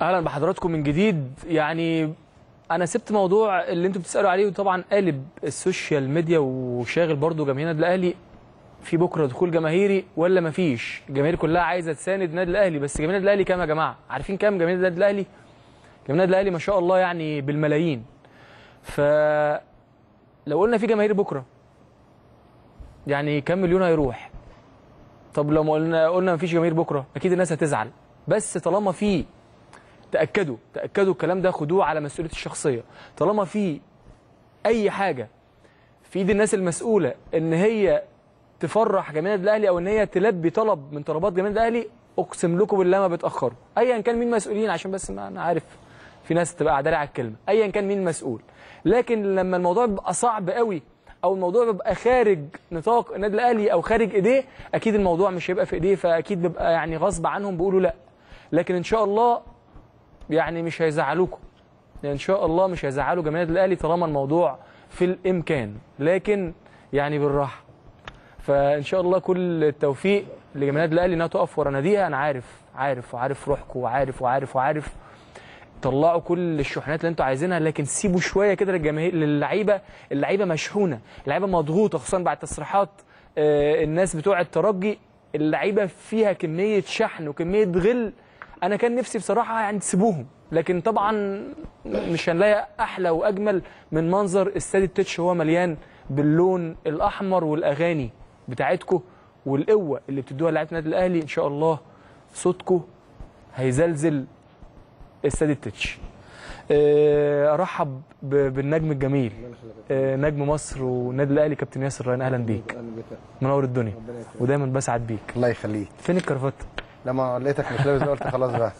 اهلا بحضراتكم من جديد يعني انا سبت موضوع اللي انتم بتسالوا عليه وطبعا قالب السوشيال ميديا وشاغل برضو جماهير النادي الاهلي في بكره دخول جماهيري ولا مفيش الجماهير كلها عايزه تساند النادي الاهلي بس جماهير النادي الاهلي كام يا جماعه عارفين كام جماهير النادي الاهلي جماهير النادي الاهلي ما شاء الله يعني بالملايين ف لو قلنا في جماهير بكره يعني كام مليون هيروح طب لو ما قلنا قلنا مفيش جماهير بكره اكيد الناس هتزعل بس طالما في تاكدوا تاكدوا الكلام ده خدوه على مسؤوليه الشخصيه طالما في اي حاجه في ايد الناس المسؤوله ان هي تفرح جماهير النادي الاهلي او ان هي تلبي طلب من طلبات جماهير النادي الاهلي اقسم لكم بالله ما بتاخروا ايا كان مين مسؤولين عشان بس ما انا عارف في ناس تبقى قاعده على الكلمه ايا كان مين المسؤول لكن لما الموضوع بيبقى صعب قوي او الموضوع بيبقى خارج نطاق النادي الاهلي او خارج ايديه اكيد الموضوع مش هيبقى في ايديه فاكيد بيبقى يعني غصب عنهم بيقولوا لا لكن ان شاء الله يعني مش هيزعلوكم يعني ان شاء الله مش هيزعلوا جماهير الاهلي طالما الموضوع في الامكان لكن يعني بالراحه فان شاء الله كل التوفيق لجماهير النادي الاهلي انها تقف ورا ناديها انا عارف عارف وعارف روحكم وعارف وعارف وعارف طلعوا كل الشحنات اللي انتوا عايزينها لكن سيبوا شويه كده للجماهير للعيبه اللعيبه مشحونه اللعيبه مضغوطه خصوصا بعد تصريحات آه، الناس بتوع الترجي اللعيبه فيها كميه شحن وكميه غل انا كان نفسي بصراحه يعني تسيبوهم لكن طبعا مش هنلاقي احلى واجمل من منظر استاد التتش هو مليان باللون الاحمر والاغاني بتاعتكم والقوه اللي بتدوها لعيبه النادي الاهلي ان شاء الله صوتكم هيزلزل استاد التتش آه، ارحب ب- بالنجم الجميل آه، نجم مصر والنادي الاهلي كابتن ياسر ريان اهلا بيك منور الدنيا ودايما بسعد بيك الله يخليك فين الكرافات لما لقيتك مش لابس بقى قلت خلاص بقى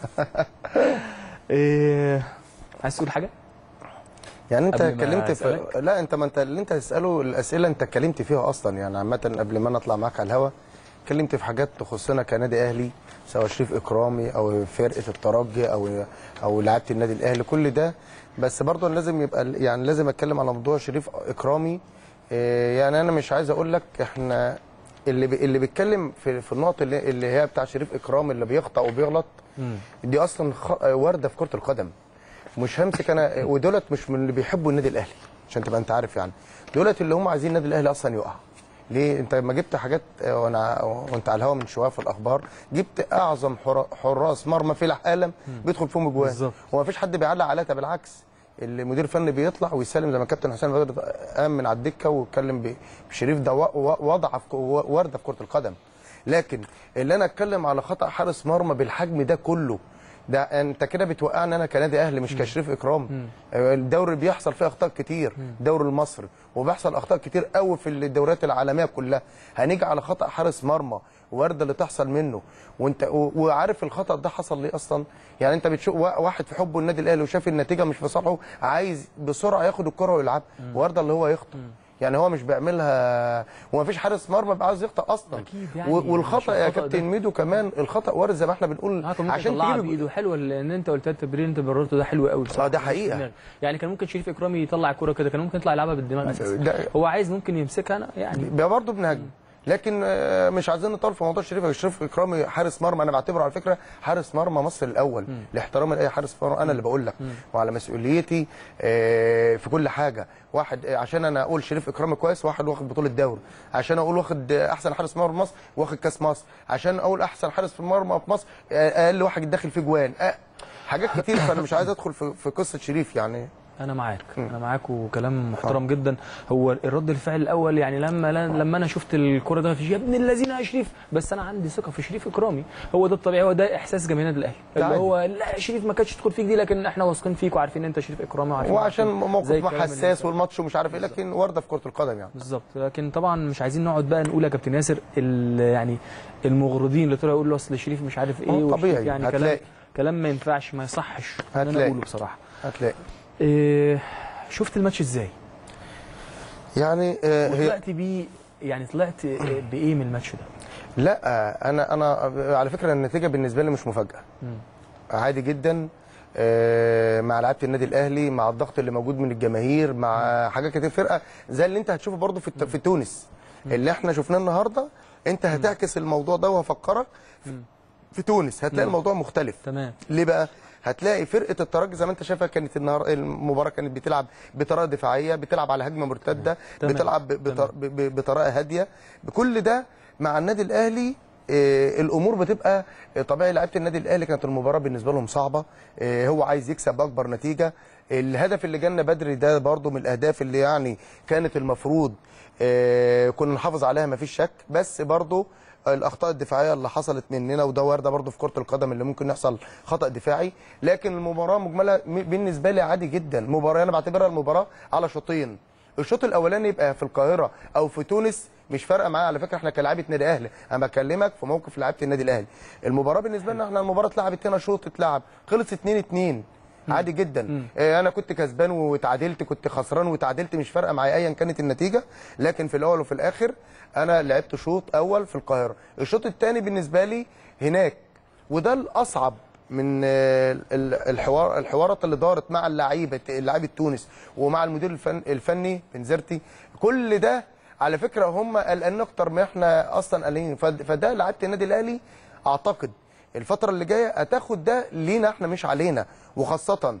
إيه عايز تقول حاجه يعني انت قبل ما اتكلمت في أسألك؟ لا انت ما انت اللي انت تساله الاسئله انت اتكلمت فيها اصلا يعني عامه قبل ما انا اطلع معاك على الهوا اتكلمت في حاجات تخصنا كنادي اهلي سواء شريف اكرامي او فرقه الترجي او او لعيبه النادي الاهلي كل ده بس برضه لازم يبقى يعني لازم اتكلم على موضوع شريف اكرامي إيه، يعني انا مش عايز اقول لك احنا اللي بي اللي بيتكلم في في النقط اللي, اللي هي بتاع شريف اكرامي اللي بيخطأ وبيغلط دي اصلا خ- وارده في كره القدم مش همسك انا ودولت مش من اللي بيحبوا النادي الاهلي عشان تبقى انت عارف يعني دولت اللي هم عايزين النادي الاهلي اصلا يقع ليه انت لما جبت حاجات آه، وانا وانت على الهوا من شويه في الاخبار جبت اعظم حرا- حراس مرمى في العالم بيدخل فيهم اجوان بالظبط. وما فيش حد بيعلق عليها ده بالعكس المدير الفني بيطلع ويسلم زي ما كابتن حسين بدر قام من على الدكه واتكلم ب- بشريف ده و- و- وضع في ك- ورده في كره القدم لكن اللي انا اتكلم على خطا حارس مرمى بالحجم ده كله ده انت كده بتوقعني انا كنادي اهلي مش كشريف اكرام الدوري بيحصل فيه اخطاء كتير الدوري المصري وبيحصل اخطاء كتير قوي في الدوريات العالميه كلها هنيجي على خطا حارس مرمى وارده اللي تحصل منه وانت و- وعارف الخطا ده حصل ليه اصلا يعني انت بتشوف وا- واحد في حبه النادي الاهلي وشاف النتيجه مش في صالحه عايز بسرعه ياخد الكره ويلعبها وارده اللي هو يخطئ يعني هو مش بيعملها وما فيش حارس مرمى بيبقى عايز يخطئ اصلا أكيد يعني و- مش والخطا يا الخطأ كابتن ده. ميدو كمان الخطا وارد زي ما احنا بنقول اه كان ممكن عشان يطلعها تجيب بايده حلوه لان انت قلت التبرير انت بررته ده حلو قوي بصراحه آه، ده مش حقيقة. في دماغي. يعني كان ممكن شريف اكرامي يطلع الكوره كده كان ممكن يطلع يلعبها بالدماغ اساسا ده- هو عايز ممكن يمسكها انا يعني بيبقى برضه بنهاجم لكن آه، مش عايزين نطول في موضوع شريف شريف اكرامي حارس مرمى انا بعتبره على فكره حارس مرمى مصر الاول لاحترامي لاي حارس مرمى انا اللي بقول لك وعلى مسؤوليتي آه، في كل حاجه واحد آه، عشان انا اقول شريف اكرامي كويس واحد واخد بطوله دوري عشان اقول واخد آه، احسن حارس مرمى في مصر واخد كاس مصر عشان اقول احسن حارس في المرمى في مصر آه، اقل واحد داخل فيه جوان آه، حاجات كتير فانا مش عايز ادخل في في قصه شريف يعني انا معاك انا معاك وكلام محترم جدا هو الرد الفعل الاول يعني لما لما انا شفت الكره ده في يا ابن الذين يا شريف بس انا عندي ثقه في شريف اكرامي هو ده الطبيعي هو ده احساس جماهير النادي الاهلي اللي عادي. هو لا شريف ما كانتش تدخل فيك دي لكن احنا واثقين فيك وعارفين انت شريف اكرامي وعارفين وعشان زي موقف الكلام اللي حساس والماتش ومش عارف ايه لكن ورده في كره القدم يعني بالظبط لكن طبعا مش عايزين نقعد بقى نقول يا كابتن ياسر ال- يعني المغرضين اللي طلعوا يقولوا اصل شريف مش عارف ايه هو وشريف طبيعي، يعني كلام هتلاقي. كلام ما ينفعش ما يصحش ان انا هتلاقي. اقوله بصراحه هتلاقي إيه شفت الماتش ازاي؟ يعني آه، هي وطلعت بيه يعني طلعت بايه من الماتش ده؟ لا آه، انا انا على فكره النتيجه بالنسبه لي مش مفاجاه عادي جدا آه، مع لعيبه النادي الاهلي مع الضغط اللي موجود من الجماهير مع حاجات كتير فرقه زي اللي انت هتشوفه برضو في الت- في تونس اللي احنا شفناه النهارده انت هتعكس الموضوع ده وهفكرك في- في تونس هتلاقي الموضوع مختلف تمام ليه بقى هتلاقي فرقه الترجي زي ما انت شايفها كانت النهار المباراه كانت بتلعب بطريقه دفاعيه بتلعب على هجمه مرتده تمام. بتلعب ب- بطر- ب- ب- بطريقه هاديه بكل ده مع النادي الاهلي آه، الامور بتبقى آه، طبيعي لعيبه النادي الاهلي كانت المباراه بالنسبه لهم صعبه آه، هو عايز يكسب باكبر نتيجه الهدف اللي جالنا بدري ده برضو من الاهداف اللي يعني كانت المفروض آه، كنا نحافظ عليها مفيش شك بس برضو الاخطاء الدفاعيه اللي حصلت مننا وده وارده برضو في كره القدم اللي ممكن يحصل خطا دفاعي لكن المباراه مجمله م- بالنسبه لي عادي جدا مباراه انا بعتبرها المباراه على شوطين الشوط الاولاني يبقى في القاهره او في تونس مش فارقه معايا على فكره احنا كلاعيبه نادي اهلي انا بكلمك في موقف لعيبه النادي الاهلي المباراه بالنسبه لنا احنا المباراه اتلعبت هنا شوط اتلعب خلص 2 2 عادي جدا اه انا كنت كسبان وتعادلت كنت خسران وتعادلت مش فارقه معايا ايا كانت النتيجه لكن في الاول وفي الاخر انا لعبت شوط اول في القاهره الشوط الثاني بالنسبه لي هناك وده الاصعب من آه، ال- الحوار الحوارات اللي دارت مع اللعيبه لعيبه تونس ومع المدير الفن الفني بنزرتي كل ده على فكره هم قلقانين اكتر ما احنا اصلا قلقانين فد- فده لعيبه النادي الاهلي اعتقد الفتره اللي جايه هتاخد ده لينا احنا مش علينا وخاصه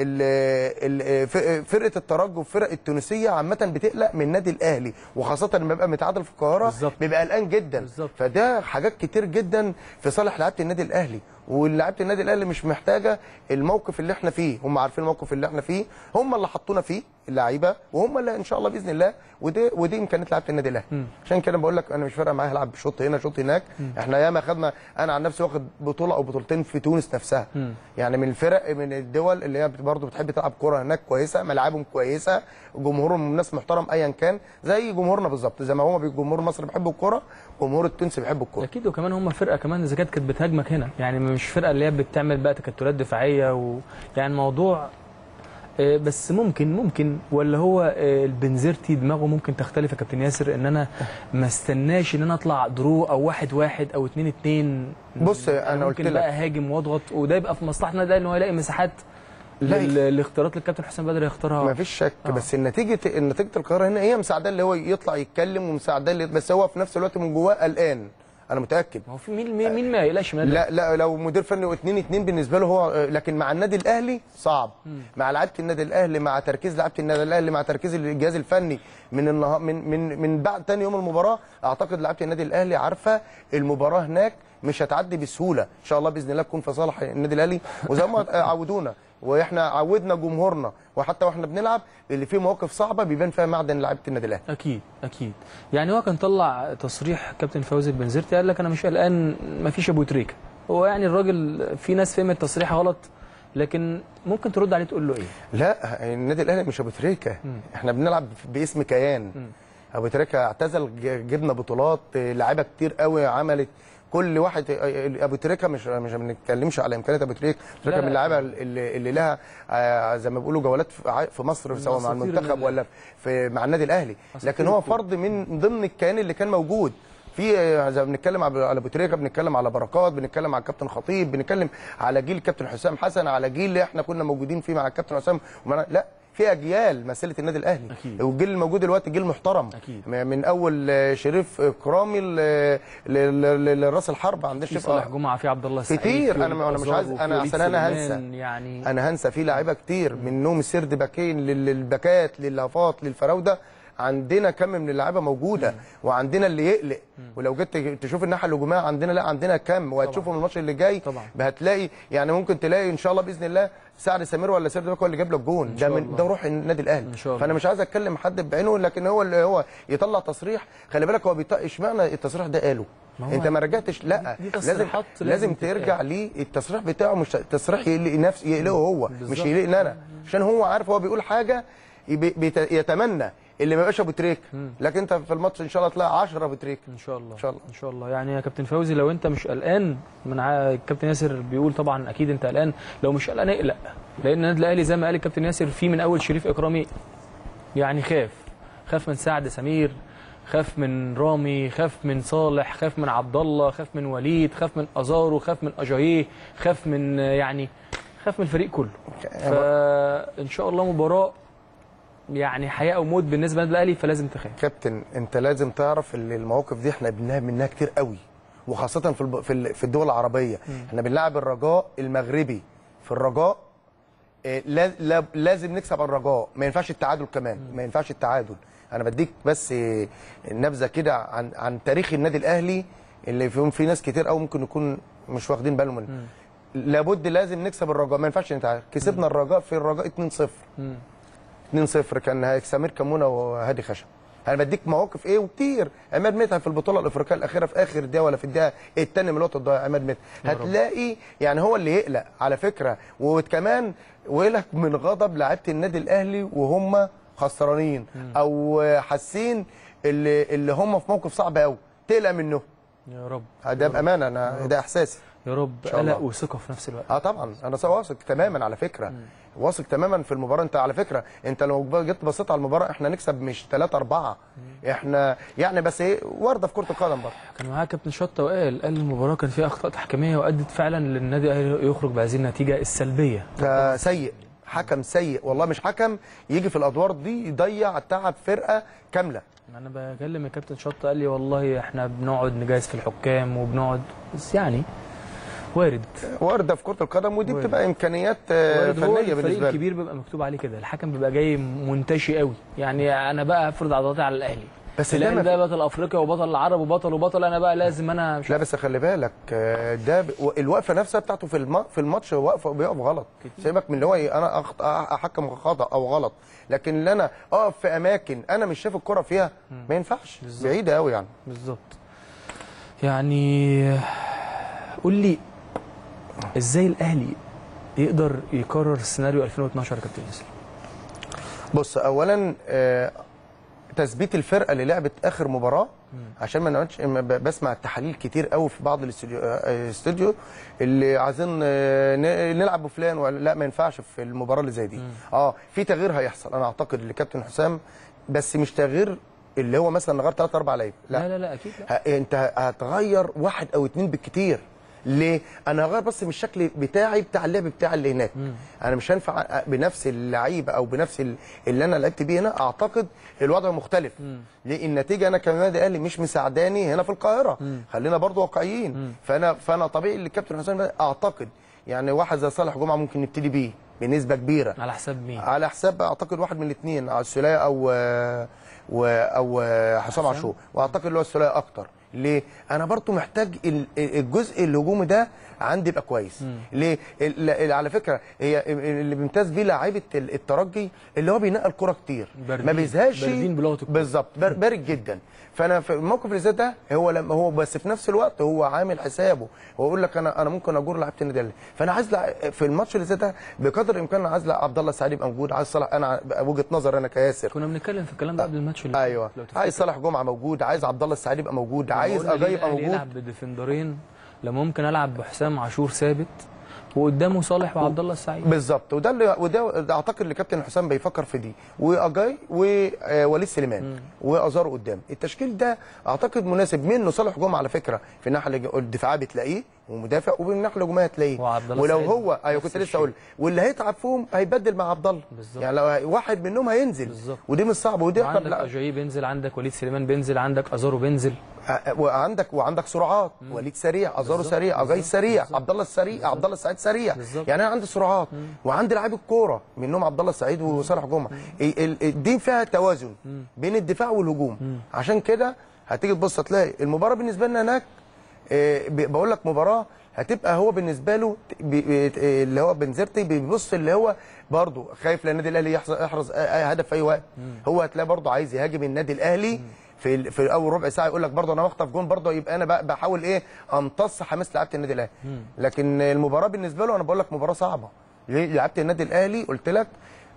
ال- ال- ف- فرقه الترجي والفرق التونسيه عامه بتقلق من النادي الاهلي وخاصه لما يبقى متعادل في القاهره بالظبط. بيبقى قلقان جدا بالظبط. فده حاجات كتير جدا في صالح لعيبه النادي الاهلي ولعيبه النادي الاهلي مش محتاجه الموقف اللي احنا فيه هم عارفين الموقف اللي احنا فيه هم اللي حطونا فيه اللعيبه وهم اللي ان شاء الله باذن الله ودي ودي امكانيات لعيبه النادي الاهلي عشان كده بقول لك انا مش فارقه معايا هلعب شوط هنا شوط هناك احنا ياما خدنا انا عن نفسي واخد بطوله او بطولتين في تونس نفسها يعني من الفرق من الدول اللي هي برضه بتحب تلعب كوره هناك كويسه ملاعبهم كويسه جمهورهم ناس محترم ايا كان زي جمهورنا بالظبط زي ما هو جمهور مصر بيحب الكوره جمهور التونسي بيحب الكوره اكيد وكمان هم فرقه كمان اذا كانت كانت بتهاجمك هنا يعني مش فرقه اللي هي بتعمل بقى تكتلات دفاعيه و... يعني الموضوع آه، بس ممكن ممكن ولا هو آه، البنزرتي دماغه ممكن تختلف يا كابتن ياسر ان انا ما استناش ان انا اطلع درو او واحد واحد او اتنين اتنين بص، أنا قلت ممكن لك. بقى هاجم واضغط وده يبقى في مصلحه النادي الأهلي ان هو يلاقي مساحات لا. لل- الاختيارات اللي الكابتن حسام بدر يختارها ما فيش شك آه. بس النتيجه نتيجه القاهره هنا هي مساعده اللي هو يطلع يتكلم ومساعده اللي بس هو في نفس الوقت من جواه قلقان انا متاكد ما هو في مين مين, مين ما يقلقش من النادي لا لا لو مدير فني واثنين اتنين بالنسبه له هو لكن مع النادي الاهلي صعب مع لعيبه النادي الاهلي مع تركيز لعيبه النادي الاهلي مع تركيز الجهاز الفني من النهار من من من بعد تاني يوم المباراه اعتقد لعيبه النادي الاهلي عارفه المباراه هناك مش هتعدي بسهوله ان شاء الله باذن الله تكون في صالح النادي الاهلي وزي ما عودونا واحنا عودنا جمهورنا وحتى واحنا بنلعب اللي فيه مواقف صعبه بيبان فيها معدن لعيبه النادي الاهلي اكيد اكيد يعني هو كان طلع تصريح كابتن فوزي البنزرتي قال لك انا مش قلقان ما فيش ابو تريكه هو يعني الراجل في ناس فهمت التصريح غلط لكن ممكن ترد عليه تقول له ايه لا النادي الاهلي مش ابو تريكه احنا بنلعب باسم كيان ابو تريكه اعتزل ج- جبنا بطولات لعيبه كتير قوي عملت كل واحد ابو تريكه مش مش ما بنتكلمش على امكانيات ابو تريكه ابو تريكه لا، من اللعيبه اللي, اللي لها آه، زي ما بيقولوا جولات في ع- في مصر سواء مع أساطير المنتخب النادي ولا في مع النادي الاهلي أساطير لكن هو الكورة. فرد من ضمن الكيان اللي كان موجود في آه، زي ما بنتكلم على على ابو تريكه بنتكلم على بركات بنتكلم على الكابتن خطيب بنتكلم على جيل الكابتن حسام حسن على جيل اللي احنا كنا موجودين فيه مع الكابتن حسام ومع- لا في اجيال مثلت النادي الاهلي أكيد. والجيل الموجود دلوقتي جيل محترم أكيد. م- من اول آه، شريف كرامي ل- ل- ل- لراس الحرب عندنا في شريف صالح آه. جمعه في عبد الله السعيد كتير. في أنا- أنا مش أزار عايز- وفي أنا وليد عشان أنا سليمان، هنسى. يعني انا هنسى في لعيبه كتير منهم السرد باكين لل- للباكات للهافات للفراوده عندنا كم من اللعيبه موجوده وعندنا اللي يقلق ولو جيت تشوف الناحيه الهجوميه عندنا لا عندنا كم وهتشوفوا من الماتش اللي جاي طبعا. هتلاقي يعني ممكن تلاقي ان شاء الله باذن الله سعد سمير ولا سيرد باك هو اللي جاب لك جون ده شاء من الله. ده روح النادي الاهلي إن شاء الله. فانا مش عايز اتكلم حد بعينه لكن هو اللي هو يطلع تصريح خلي بالك هو بيط... اشمعنى التصريح ده قاله ما هو انت ما رجعتش لا دي- دي لازم تصريحات لازم لازم تتقال. ترجع ليه التصريح بتاعه مش تصريح يقلق نفس يقلقه هو مش بالظبط. يقلقني انا عشان هو عارف هو بيقول حاجه يبي- بيت- يتمنى اللي ما يبقاش ابو تريك لكن انت في الماتش ان شاء الله تلاقي 10 ابو تريك ان شاء الله إن شاء الله. ان شاء الله يعني يا كابتن فوزي لو انت مش قلقان من ع- الكابتن ياسر بيقول طبعا اكيد انت قلقان لو مش قلقان اقلق لان النادي الاهلي زي ما قال الكابتن ياسر في من اول شريف اكرامي يعني خاف خاف من سعد سمير خاف من رامي خاف من صالح خاف من عبد الله خاف من وليد خاف من ازارو خاف من اجاييه خاف من يعني خاف من الفريق كله فان شاء الله مباراه يعني حياه او موت بالنسبه للنادي الاهلي فلازم تخاف كابتن انت لازم تعرف ان المواقف دي احنا بنلعب منها كتير قوي وخاصه في الب... في ال- في الدول العربيه احنا بنلعب الرجاء المغربي في الرجاء آه، لا- لا- لازم نكسب الرجاء ما ينفعش التعادل كمان ما ينفعش التعادل انا بديك بس آه، نبذه كده عن عن تاريخ النادي الاهلي اللي فيهم في ناس كتير قوي ممكن يكون مش واخدين بالهم منه لابد لازم نكسب الرجاء ما ينفعش نتعادل كسبنا الرجاء في الرجاء 2-0 2-0 كان سمير كمونه وهادي خشب انا بديك مواقف ايه وكتير عماد متعب في البطوله الافريقيه الاخيره في اخر دقيقه ولا في الدقيقه الثانيه من الوقت الضايع عماد متعب هتلاقي يعني هو اللي يقلق على فكره وكمان ويلك من غضب لعيبه النادي الاهلي وهم خسرانين او حاسين اللي اللي هم في موقف صعب قوي تقلق منه يا رب ده بامانه انا ده احساسي يا رب شاء الله. قلق وثقه في نفس الوقت اه طبعا انا واثق تماما على فكره واثق تماما في المباراه انت على فكره انت لو جيت بصيت على المباراه احنا نكسب مش 3 4 احنا يعني بس ايه وارده في كره القدم برضه كان معاه كابتن شطه وقال قال المباراه كان فيها اخطاء تحكيميه وادت فعلا للنادي الاهلي يخرج بهذه النتيجه السلبيه ده سيء حكم سيء والله مش حكم يجي في الادوار دي يضيع تعب فرقه كامله انا بكلم الكابتن شطه قال لي والله احنا بنقعد نجهز في الحكام وبنقعد بس يعني وارد وارده في كره القدم ودي وارد. بتبقى امكانيات آه، وارد هو فنيه الفريق بالنسبه لي الكبير بيبقى مكتوب عليه كده الحكم بيبقى جاي منتشي قوي يعني انا بقى افرض عضلاتي على الاهلي بس ده الاهلي ما ده بطل افريقيا وبطل العرب وبطل وبطل انا بقى لازم انا مش لا بس خلي بالك آه، ده ب... الوقفه نفسها بتاعته في الم... في الماتش واقفه بيقف غلط سيبك من اللي هو إيه، انا أخط... احكم خطا او غلط لكن اللي انا اقف في اماكن انا مش شايف الكره فيها ما ينفعش بعيده قوي يعني بالظبط يعني قول لي ازاي الاهلي يقدر يكرر سيناريو 2012 يا كابتن ياسر بص اولا آه، تثبيت الفرقه اللي لعبت اخر مباراه عشان ما نقعدش م- ب- بسمع التحاليل كتير قوي في بعض الاستوديو آه، استوديو اللي عايزين آه، ن- نلعب بفلان ولا لا ما ينفعش في المباراه اللي زي دي اه في تغيير هيحصل انا اعتقد لكابتن حسام بس مش تغيير اللي هو مثلا غير 3 4 لعيبه لا لا لا لا اكيد لا ه- انت هتغير واحد او اتنين بالكتير ليه؟ انا هغير بس من الشكل بتاعي بتاع اللعب بتاعي اللي هناك انا مش هينفع أ- بنفس اللعيبه او بنفس ال- اللي انا لعبت بيه هنا اعتقد الوضع مختلف ليه النتيجه انا كنادي اهلي مش مساعداني هنا في القاهره خلينا برضو واقعيين فانا فانا طبيعي اللي الكابتن حسام ده اعتقد يعني واحد زي صالح جمعه ممكن نبتدي بيه بنسبه كبيره على حساب مين على حساب اعتقد واحد من الاثنين السوليه او و او حسام عاشور واعتقد اللي هو السوليه اكتر ليه انا برضو محتاج ال- الجزء الهجومي ده عندي يبقى كويس ليه ال- ال- على فكره هي اللي بيمتاز بيه لعيبه ال- الترجي اللي هو بينقل كرة كتير باردين. ما بيزهقش باردين بلغة الكرة. بالظبط بار- بارد جدا فانا في الموقف اللي زي ده هو لما هو بس في نفس الوقت هو عامل حسابه هو يقول لك انا انا ممكن اجور لعيبه النادي الاهلي فانا عايز لع- في الماتش اللي زي ده بقدر الامكان أنا عايز لع- عبد الله السعيد يبقى موجود عايز صلاح انا وجهه نظر انا كياسر كنا بنتكلم في الكلام ده قبل الماتش اللي ايوه فات، لو تفتكر. عايز صالح جمعه موجود عايز عبد الله السعيد يبقى موجود عايز قلنا ليه اجاي يبقى الأهلي موجود يلعب بديفندرين لما ممكن العب بحسام عاشور ثابت وقدامه صالح وعبد الله السعيد بالظبط وده اللي وده ده اعتقد اللي كابتن حسام بيفكر في دي واجاي ووليد سليمان وازارو قدام التشكيل ده اعتقد مناسب منه صالح جمعه على فكره في الناحيه الج- الدفاعيه بتلاقيه ومدافع وفي الناحيه الهجوميه تلاقيه وعبد الله ولو السعيد هو ايوه نفس كنت لسه الشيء. اقول واللي هيتعب فيهم هيبدل مع عبد الله بالظبط. يعني لو واحد منهم هينزل بالظبط. ودي مش صعبه ودي احنا عندك بنلعب- اجاي بينزل عندك وليد سليمان بينزل عندك ازارو بينزل آه، وعندك وعندك سرعات وليد سريع ازارو بالظبط، سريع اجاي بالظبط، سريع بالظبط. عبد الله السريع عبد الله السعيد سريع بالظبط. يعني انا عندي سرعات وعندي لعيب الكوره منهم عبد الله السعيد وصالح جمعه ال- ال- ال- دي فيها توازن بين الدفاع والهجوم عشان كده هتيجي تبص هتلاقي المباراه بالنسبه لنا هناك آه، ب- بقول لك مباراه هتبقى هو بالنسبه له ت- بي- بي- آه، اللي هو بنزرتي بيبص اللي هو برضه خايف لان النادي الاهلي يحرز يحرز اي هدف في اي وقت هو هتلاقي برضه عايز يهاجم النادي الاهلي في ال- في اول ربع ساعه يقول لك برضه انا واخطف جون برضه يبقى انا بقى بحاول ايه امتص حماس لعيبه النادي الاهلي لكن المباراه بالنسبه له انا بقول لك مباراه صعبه ليه لعيبه النادي الاهلي قلت لك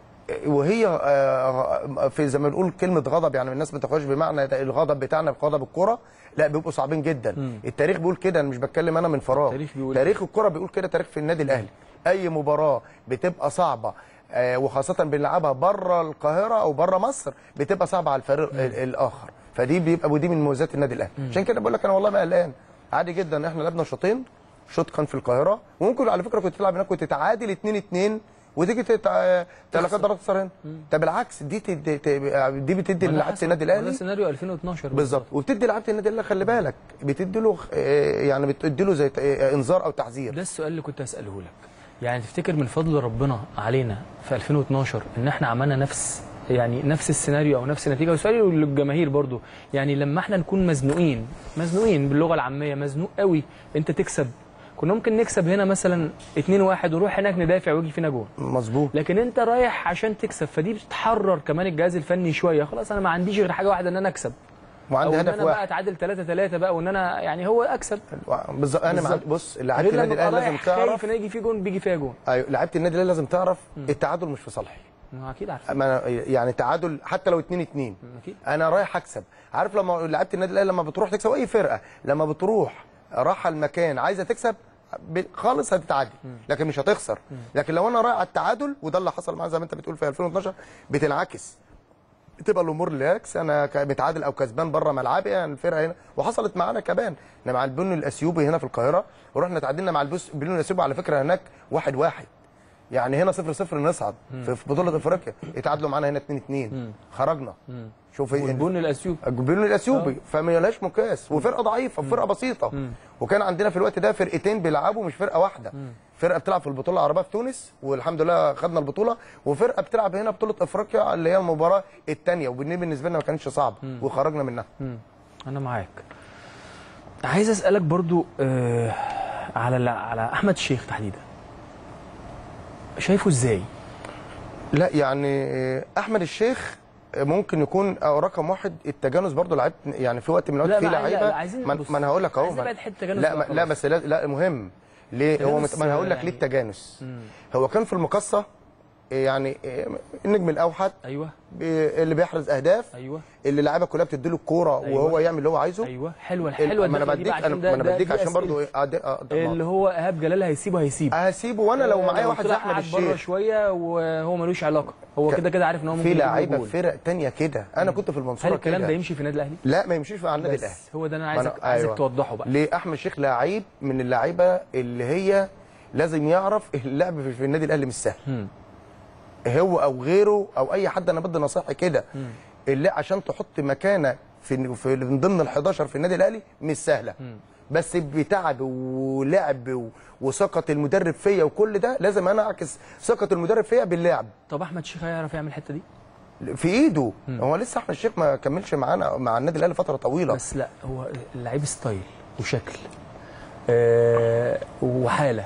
وهي آه، في زي ما بنقول كلمه غضب يعني الناس ما تاخدش بمعنى ده الغضب بتاعنا بغضب الكره لا بيبقوا صعبين جدا التاريخ بيقول كده انا مش بتكلم انا من فراغ التاريخ بيقول تاريخ الكره بيقول كده تاريخ في النادي الاهلي اي مباراه بتبقى صعبه آه، وخاصه بنلعبها بره القاهره او بره مصر بتبقى صعبه على الفريق ال- الاخر فدي بيبقى ودي من مميزات النادي الاهلي عشان كده بقول لك انا والله ما قلقان عادي جدا احنا لعبنا شوطين شوط كان في القاهره وممكن على فكره كنت تلعب هناك وتتعادل 2 2 وتيجي تتع... تلاقي ضربات تخسر هنا ده بالعكس دي تدي دي بتدي ما ده لعيبه حصل. النادي ما ده الاهلي سيناريو 2012 بالظبط وبتدي لعيبه النادي الاهلي خلي بالك بتدي له آه، يعني بتدي له زي ت- آه، انذار او تحذير ده السؤال اللي كنت هساله لك يعني تفتكر من فضل ربنا علينا في 2012 ان احنا عملنا نفس يعني نفس السيناريو او نفس النتيجه وسؤالي للجماهير برضو يعني لما احنا نكون مزنوقين مزنوقين باللغه العاميه مزنوق قوي انت تكسب كنا ممكن نكسب هنا مثلا 2-1 ونروح هناك ندافع ويجي فينا جول مظبوط لكن انت رايح عشان تكسب فدي بتحرر كمان الجهاز الفني شويه خلاص انا ما عنديش غير حاجه واحده ان انا اكسب او وعندي ان هدف انا بقى واحد اتعادل 3 3 بقى وان انا يعني هو اكسب بالظبط انا بالظبط. معاك بص لعيبه غير النادي لما ابقى الاهلي لازم رايح خايف تعرف ان يجي فيه جون بيجي فيها جون ايوه لعيبه النادي الاهلي لازم تعرف التعادل مش في صالحي ما اكيد عارف ما أنا- يعني تعادل حتى لو 2 2 اكيد انا رايح اكسب عارف لما لعيبه النادي الاهلي لما بتروح تكسب اي فرقه لما بتروح رايحه المكان عايزه تكسب ب- خالص هتتعادل لكن مش هتخسر لكن لو انا رايح على التعادل وده اللي حصل معايا زي ما انت بتقول في 2012 بتنعكس تبقى الامور ريلاكس انا ك- متعادل او كسبان بره ملعبي يعني الفرقه هنا وحصلت معانا كمان احنا مع البن الاثيوبي هنا في القاهره ورحنا تعادلنا مع البس- البن الاثيوبي على فكره هناك واحد واحد يعني هنا صفر صفر نصعد في في بطوله افريقيا اتعادلوا معانا هنا 2 2 خرجنا شوف إيه- والبون الاثيوبي الجبرين الاثيوبي فما لهاش مقياس وفرقه ضعيفه فرقه بسيطه وكان عندنا في الوقت ده فرقتين بيلعبوا مش فرقه واحده فرقه بتلعب في البطوله العربيه في تونس والحمد لله خدنا البطوله وفرقه بتلعب هنا بطوله افريقيا اللي هي المباراه الثانيه وبالنسبه لنا ما كانتش صعبه وخرجنا منها مم. انا معاك عايز اسالك برضو آه على على احمد الشيخ تحديدا شايفه ازاي لا يعني احمد الشيخ ممكن يكون أو رقم واحد التجانس برضو لعيب يعني في وقت من لا، الاوقات في ما- لا، لعيبه لا، عايزين ما نبص. ما انا هقول لك اهو عايزين ما- نبعد حتة تجانس لا بقى ما لا خلاص. بس لا, لا مهم ليه هو تجانس، مت... ما انا هقول لك يعني- ليه التجانس هو كان في المقصه يعني النجم الاوحد ايوه بي- اللي بيحرز اهداف ايوه اللي اللعيبه كلها بتديله الكوره أيوه. وهو يعمل اللي هو عايزه ايوه حلوه ال- حلوه ما انا الدخلة دي بديك بقى انا عشان ده- ما انا ده- بديك دي عشان أسئلة. برضو ايه أدي- أه، طبعا. اللي هو ايهاب جلال هيسيبه هيسيب هسيبه وانا لو معايا لو واحد زي طلع احمد قعد بره الشيخ شويه وهو ملوش علاقه هو ك- كده كده عارف ان هو ممكن في يجيب لعيبه جول. في فرق تانية كده انا كنت في هل المنصوره الكلام ده كده يمشي في النادي الاهلي لا ما يمشيش مع النادي الاهلي بس هو ده انا ما عايزك أنا- عايزك أيوة. توضحه بقى ليه احمد شيخ لعيب من اللعيبه اللي هي لازم يعرف اللعب في- في النادي الاهلي مش سهل مم. هو او غيره او اي حد انا بدي نصيحه كده اللي عشان تحط مكانك في في من ضمن ال 11 في النادي الاهلي مش سهله بس بتعب ولعب و- وثقه المدرب فيا وكل ده لازم انا اعكس ثقه المدرب فيا باللعب طب احمد شيخ هيعرف يعمل الحته دي في ايده هو لسه احمد الشيخ ما كملش معانا مع النادي الاهلي فتره طويله بس لا هو اللعيب ستايل وشكل آه وحاله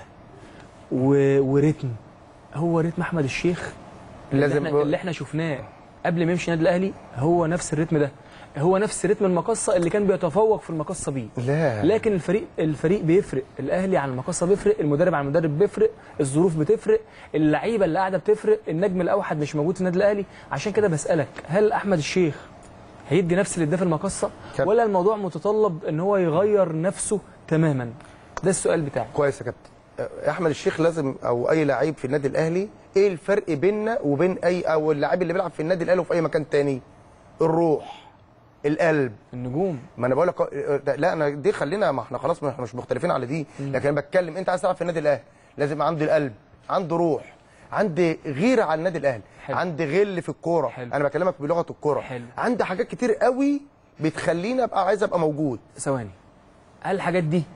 و... وريتم هو ريتم احمد الشيخ اللي لازم- احنا, اللي احنا شفناه قبل ما يمشي النادي الاهلي هو نفس الريتم ده هو نفس رتم المقصه اللي كان بيتفوق في المقصه بيه لا لكن الفريق الفريق بيفرق الاهلي عن المقصه بيفرق المدرب عن المدرب بيفرق الظروف بتفرق اللعيبه اللي قاعده بتفرق النجم الاوحد مش موجود في النادي الاهلي عشان كده بسالك هل احمد الشيخ هيدي نفس اللي اداه في المقصه كابتن. ولا الموضوع متطلب ان هو يغير نفسه تماما ده السؤال بتاعي كويس يا كابتن أه، احمد الشيخ لازم او اي لعيب في النادي الاهلي ايه الفرق بيننا وبين اي او اللاعب اللي بيلعب في النادي الاهلي وفي اي مكان تاني الروح القلب النجوم ما انا بقول لك أه، ده- لا انا دي خلينا ما احنا خلاص ما احنا مش مختلفين على دي لكن انا بتكلم انت عايز تلعب في النادي الاهلي لازم يبقى عنده القلب عنده روح عندي غيره على النادي الاهلي حلو. عندي غل في الكوره حلو. انا بكلمك بلغه الكوره حلو. عندي حاجات كتير قوي بتخليني ابقى عايز ابقى موجود ثواني هل الحاجات دي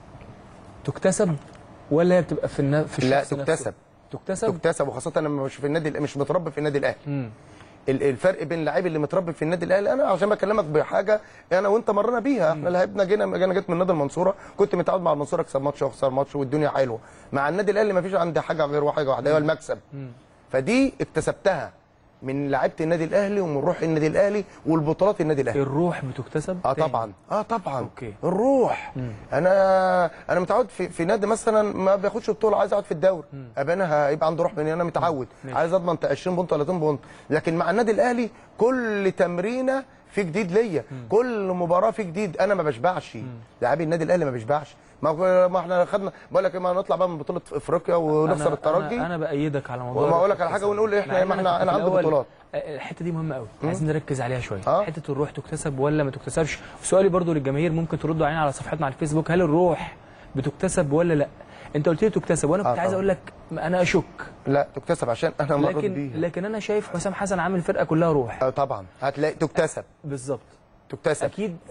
تكتسب ولا هي بتبقى في النا... في لا الشخص نفسه؟ تكتسب تكتسب تكتسب وخاصه انا مش في النادي مش متربي في النادي الاهلي مم. ال- الفرق بين اللعيب اللي متربي في النادي الاهلي انا عشان بكلمك بحاجه انا وانت مرينا بيها احنا لعبنا جينا انا جيت من نادي المنصوره كنت متعود مع المنصوره اكسب ماتش واخسر ماتش والدنيا حلوه مع النادي الاهلي ما فيش عندي حاجه غير حاجه واحده هي المكسب فدي اكتسبتها من لعيبه النادي الاهلي ومن روح النادي الاهلي والبطولات النادي الاهلي الروح بتكتسب اه تاني. طبعا اه طبعا أوكي. الروح انا انا متعود في, في نادي مثلا ما بياخدش بطوله عايز اقعد في الدوري ابقى انا هيبقى عنده روح مني انا متعود ماشي. عايز اضمن 20 بونت 30 بونت لكن مع النادي الاهلي كل تمرينه في جديد ليا كل مباراه في جديد انا ما بشبعش لاعبي النادي الاهلي ما بيشبعش ما ما احنا خدنا بقول لك ما نطلع بقى من بطوله افريقيا ونخسر أنا- الترجي انا, أنا بايدك على موضوع وما اقول لك على الاكتساب. حاجه ونقول إيه، احنا مع إن ما احنا كنت انا في عندي الأول- بطولات آه، الحته دي مهمه قوي عايزين نركز عليها شويه آه. حته الروح تكتسب ولا ما تكتسبش سؤالي برضو للجماهير ممكن تردوا علينا على صفحتنا على الفيسبوك هل الروح بتكتسب ولا لا انت قلت لي تكتسب وانا آه كنت عايز طبعا. اقول لك انا اشك لا تكتسب عشان انا مريت لكن بيها لكن انا شايف حسام حسن عامل فرقه كلها روح آه طبعا هتلاقي تكتسب بالظبط تكتسب اكيد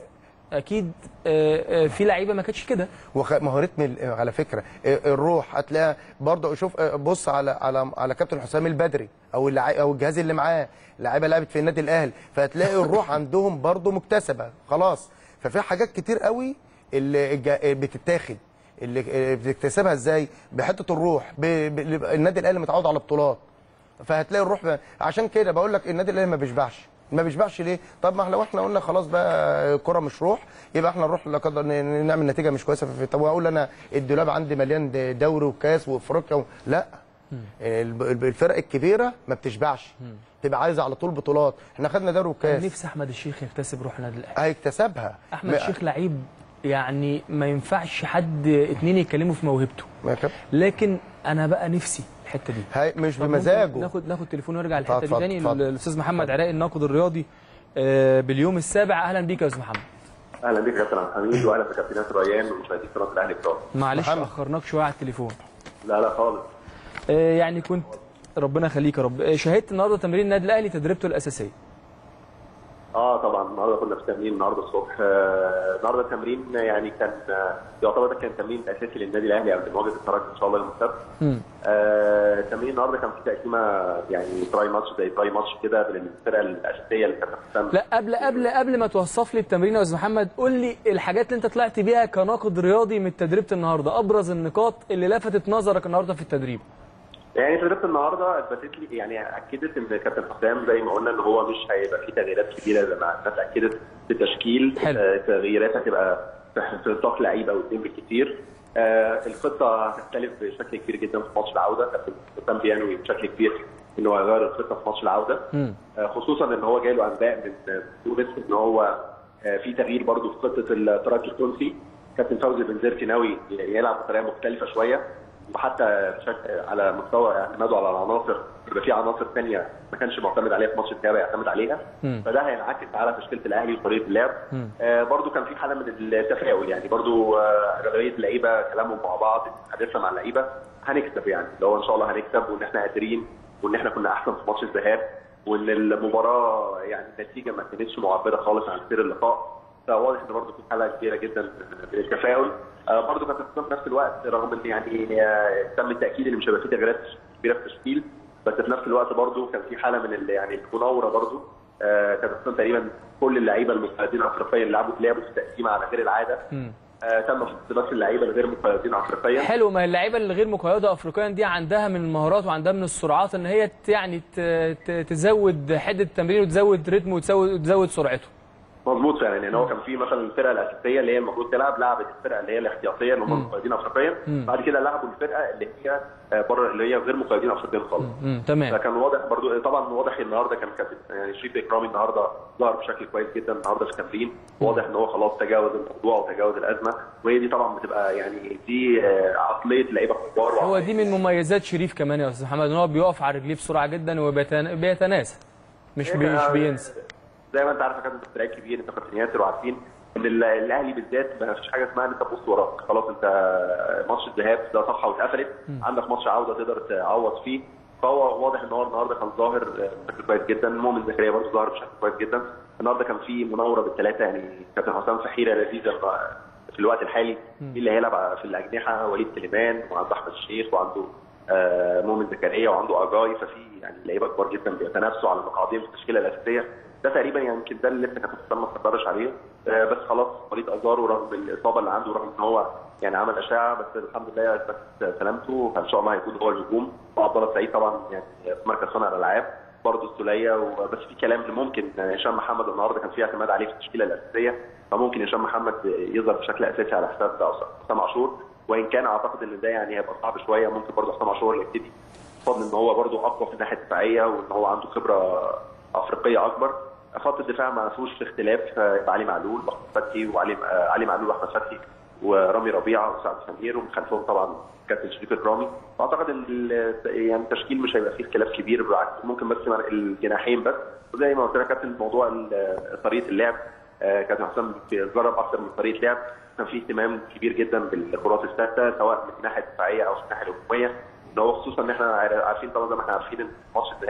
اكيد آه، آه، في لعيبه ما كانتش كده وخ... ما هو رتم ال- على فكره آه، الروح هتلاقيها برضه شوف آه، بص على على على كابتن حسام البدري او اللعي... او الجهاز اللي معاه لعيبه لعبت في النادي الاهلي فهتلاقي الروح عندهم برضه مكتسبه خلاص ففي حاجات كتير قوي اللي الج- بتتاخد اللي اللي بتكتسبها ازاي بحته الروح ب... ب... النادي الاهلي متعود على بطولات فهتلاقي الروح ب... عشان كده بقول لك النادي الاهلي ما بيشبعش ما بيشبعش ليه؟ طب ما لو احنا قلنا خلاص بقى الكوره مش روح يبقى احنا نروح لا قدر ن- نعمل نتيجه مش كويسه في طب واقول انا الدولاب عندي مليان د- دوري وكاس وافريقيا و... لا الب- الب- الفرق الكبيره ما بتشبعش تبقى عايزه على طول بطولات احنا خدنا دوري وكاس نفسي احمد الشيخ يكتسب روح النادي الاهلي هيكتسبها احمد ما- الشيخ لعيب يعني ما ينفعش حد اتنين يتكلموا في موهبته ما كاب- لكن انا بقى نفسي الحته دي هي مش طب ممكن بمزاجه ناخد ناخد تليفون ونرجع للحته دي اتفضل، تاني اتفضل. الاستاذ محمد عراقي الناقد الرياضي آه، باليوم السابع اهلا بيك يا استاذ محمد اهلا بك يا كابتن عبد الحميد واهلا بكابتن ياسر ريان ومشاهدين قناه الاهلي الكرام معلش محمد. اخرناك شويه على التليفون لا لا خالص آه، يعني كنت ربنا يخليك يا رب آه، شاهدت النهارده تمرين النادي الاهلي تدريبته الاساسيه اه طبعا النهارده كنا في تمرين النهارده الصبح آه، النهارده التمرين يعني كان آه، يعتبر ده كان تمرين اساسي للنادي الاهلي قبل مواجهه الترجي ان شاء الله يوم السبت مم. آه، التمرين النهارده كان في تقسيمه يعني تراي ماتش زي تراي ماتش كده بين الفرقه الاساسيه اللي كانت حسام لا قبل قبل قبل ما توصف لي التمرين يا استاذ محمد قول لي الحاجات اللي انت طلعت بيها كناقد رياضي من تدريبه النهارده ابرز النقاط اللي لفتت نظرك النهارده في التدريب يعني تدريبه النهارده اثبتت لي يعني اكدت ان كابتن حسام زي ما قلنا ان هو مش هيبقى في تغييرات كبيره زي ما الناس اكدت في التشكيل حلو. آه، تغييرات هتبقى في في نطاق لعيبه او اثنين بالكثير آه، الخطه هتختلف بشكل كبير جدا في ماتش العوده كابتن حسام بينوي بشكل كبير انه هيغير الخطه في ماتش العوده مم. آه، خصوصا ان هو جاي له انباء من آه، تونس ان هو آه، في تغيير برضه في خطه الترجي التونسي كابتن فوزي بن زركي ناوي يلعب بطريقه مختلفه شويه وحتى بشكل على مستوى اعتماده على العناصر يبقى في عناصر ثانيه ما كانش معتمد عليها في ماتش الذهاب يعتمد عليها مم. فده هينعكس على تشكيله الاهلي وطريقه اللعب مم. آه برضو كان في حاله من التفاؤل يعني برضو آه، اغلبيه اللعيبه كلامهم مع بعض حديثنا مع اللعيبه هنكسب يعني اللي هو ان شاء الله هنكسب وان احنا قادرين وان احنا كنا احسن في ماتش الذهاب وان المباراه يعني النتيجه ما كانتش معبره خالص عن سير اللقاء فواضح ان برضه في حاله كبيره جدا من التفاؤل آه برضه كانت في نفس الوقت رغم ان يعني آه تم التاكيد ان مش هيبقى في تغييرات كبيره في التشكيل بس في نفس الوقت برضه كان في حاله من ال- يعني المناوره برضه آه كانت أصلاً تقريبا كل اللعيبه المقيدين افريقيا اللي لعبوا لعبوا في تقسيمه على غير العاده مم. آه تم حط بس اللعيبه الغير مقيدين افريقيا حلو ما هي اللعيبه اللي غير مقيده افريقيا دي عندها من المهارات وعندها من السرعات ان هي ت- يعني ت- ت- تزود حده التمرين وتزود رتمه وتزود وتزود سرعته مظبوط فعلا يعني هو كان في مثلا الفرقه الاساسيه اللي هي المفروض تلعب لعبت الفرقه اللي هي الاحتياطيه اللي هم مقيدين افريقيا بعد كده لعبوا الفرقه اللي هي آه، بره اللي هي غير مقيدين افريقيا خالص مم. تمام فكان واضح برضو طبعا واضح النهارده كان كابتن يعني شريف اكرامي النهارده ظهر بشكل كويس جدا النهارده في التمرين واضح ان هو خلاص تجاوز الموضوع وتجاوز الازمه وهي دي طبعا بتبقى يعني دي آه، عقليه لعيبه كبار هو دي من مميزات شريف كمان يا استاذ محمد ان هو بيقف على رجليه بسرعه جدا وبيتناسى مش بي مش بينسى زي ما انت عارف يا كابتن انت لعيب كبير انت كابتن ياسر وعارفين ان ال- الاهلي بالذات ما فيش حاجه اسمها ان انت تبص وراك خلاص انت ماتش الذهاب ده صفحه واتقفلت عندك ماتش عوده تقدر تعوض فيه فهو واضح ان هو النهارده كان ظاهر بشكل كويس جدا مؤمن زكريا برضه ظهر بشكل كويس جدا النهارده كان في مناوره بالثلاثه يعني كابتن حسام في حيره لذيذه في الوقت الحالي مين اللي هيلعب في الاجنحه وليد سليمان وعنده احمد الشيخ وعنده آه، مؤمن زكريا وعنده اجاي ففي يعني لعيبه كبار جدا بيتنافسوا على مقاعدين في التشكيله الاساسيه ده تقريبا يعني يمكن ده اللي لسه كابتن حسام ما استقرش عليه آه، بس خلاص وليد ازارو رغم الاصابه اللي عنده رغم ان هو يعني عمل اشعه بس الحمد لله اثبت سلامته فان شاء الله هيكون هو الهجوم وعبد الله السعيد طبعا يعني في مركز صانع الالعاب برضه السوليه وبس في كلام إن ممكن هشام محمد النهارده كان في اعتماد عليه في التشكيله الاساسيه فممكن هشام محمد يظهر بشكل اساسي على حساب حسام عاشور وان كان اعتقد ان ده يعني هيبقى صعب شويه ممكن برضه حسام عاشور اللي يبتدي بفضل ان هو برضه اقوى في الناحيه الدفاعيه وان هو عنده خبره افريقيه اكبر خط الدفاع ما فيهوش اختلاف يبقى علي معلول واحمد فتحي وعلي آه، علي معلول واحمد فتحي ورامي ربيعه وسعد سمير ومن خلفهم طبعا كابتن شريف اكرامي واعتقد ان ال- يعني التشكيل مش هيبقى فيه اختلاف كبير بالعكس ممكن بس مع الجناحين بس وزي ما قلت لك يا كابتن موضوع ال- طريقه اللعب آه، كابتن حسام بيجرب اكثر من طريقه لعب كان في اهتمام كبير جدا بالكرات الثابته سواء من الناحيه الدفاعيه او من الناحيه الهجوميه ان هو خصوصا ان احنا عارفين طبعا زي ما احنا عارفين ان ماتش الذهاب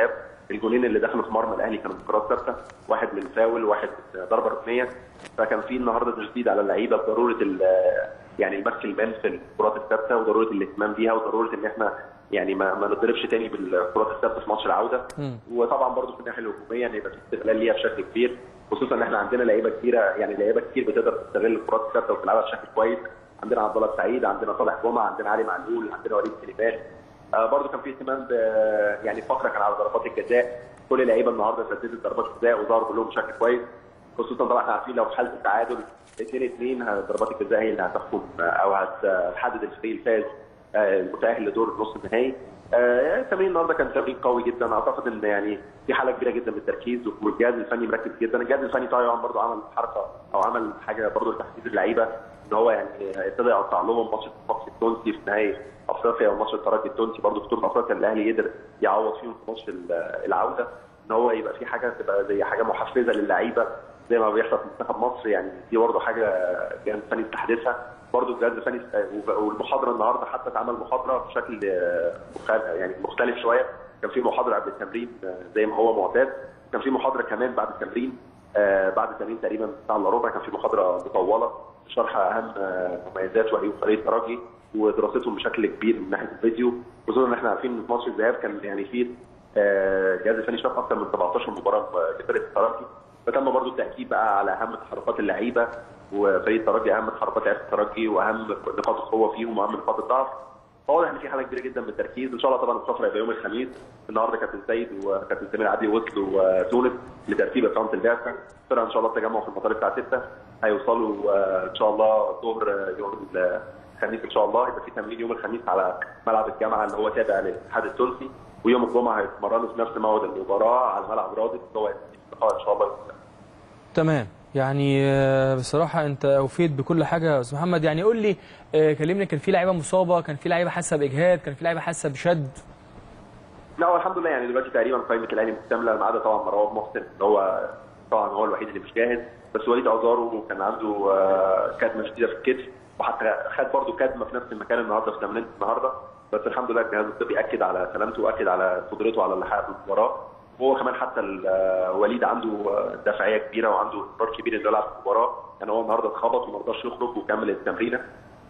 الجونين اللي دخلوا في مرمى الاهلي كانوا انفراد ثابته واحد من فاول واحد ضربه ركنيه فكان في النهارده تشديد على اللعيبه بضروره ال- يعني المسك المان في الكرات الثابته وضروره الاهتمام بيها وضروره ان احنا يعني ما, ما نضربش تاني بالكرات الثابته في ماتش العوده وطبعا برضو في الناحيه الهجوميه ان يبقى في استغلال ليها بشكل كبير خصوصا ان احنا عندنا لعيبه كتيره يعني لعيبه كتير بتقدر تستغل الكرات الثابته وتلعبها بشكل كويس عندنا عبد الله السعيد عندنا صالح جمعه عندنا علي معلول عندنا وليد سليمان آه برضو كان في اهتمام ب يعني فقره كان على ضربات الجزاء كل اللعيبه النهارده سددت ضربات الجزاء وظهروا كلهم بشكل كويس خصوصا طبعا احنا عارفين لو في حاله التعادل 2 2 ضربات الجزاء هي اللي هتحكم آه، او هتحدد الفريق الفائز آه، المتاهل لدور نص النهائي آه، التمرين النهارده كان تمرين قوي جدا اعتقد ان يعني في حاله كبيره جدا من التركيز والجهاز الفني مركز جدا الجهاز الفني طبعا برضه عمل حركه او عمل حاجه برضه لتحفيز اللعيبه ان هو يعني ابتدى يقطع لهم ماتش الماتش التونسي في نهائي افريقيا وماتش الترجي التونسي برضه في بطوله افريقيا الاهلي قدر يعوض فيهم في ماتش ال- العوده ان هو يبقى في حاجه تبقى زي حاجه محفزه للعيبه زي ما بيحصل في منتخب مصر يعني دي برضه حاجه الجهاز الفني استحدثها برضه الجهاز الفني است- والمحاضره النهارده حتى اتعمل محاضره بشكل آه، مخالف يعني مختلف شويه كان في محاضره قبل التمرين آه، زي ما هو معتاد كان في محاضره كمان بعد التمرين آه، بعد التمرين تقريبا ساعه الا ربع كان في محاضره مطوله شرح اهم آه، مميزات وعيوب فريق الترجي ودراستهم بشكل كبير من ناحيه الفيديو خصوصا ان احنا عارفين ان في ماتش الذهاب كان يعني في آه، الجهاز الفني شاف اكثر من 17 مباراه لفريق الترجي فتم برضو التاكيد بقى على اهم تحركات اللعيبه وفريق الترجي اهم تحركات لعيبه الترجي واهم نقاط القوه فيهم واهم نقاط الضعف فواضح ان في حاله كبيره جدا من التركيز ان شاء الله طبعا السفر هيبقى يوم الخميس النهارده كابتن سيد وكابتن سمير عدلي وصلوا تونس لترتيب اقامه البعثه الفرقه ان شاء الله التجمع في المطار الساعه 6 هيوصلوا آه، ان شاء الله الظهر آه، يوم الخميس ان شاء الله يبقى في تمرين يوم الخميس على ملعب الجامعه اللي هو تابع للاتحاد التونسي ويوم الجمعه هيتمرنوا في نفس موعد المباراه على ملعب رادس اللي هو اللقاء ان شاء الله يوم الخميس. تمام يعني آه، بصراحه انت اوفيت بكل حاجه يا استاذ محمد يعني قول لي آه، كلمني كان في لعيبه مصابه كان في لعيبه حاسه باجهاد كان في لعيبه حاسه بشد لا هو الحمد لله يعني دلوقتي تقريبا قائمه الاهلي مكتمله ما عدا طبعا مروان محسن اللي هو طبعا هو الوحيد اللي مش جاهز بس وليد ازارو كان عنده آه، كدمه شديده في الكتف وحتى خد برضه كدمه في نفس المكان النهارده في تمرينه النهارده بس الحمد لله الجهاز الطبي اكد على سلامته واكد على قدرته على اللحاق بالمباراه وهو كمان حتى ال- آه، وليد عنده آه، دافعيه كبيره وعنده اصرار كبير انه يلعب في المباراه يعني هو النهارده اتخبط وما رضاش يخرج وكمل التمرينه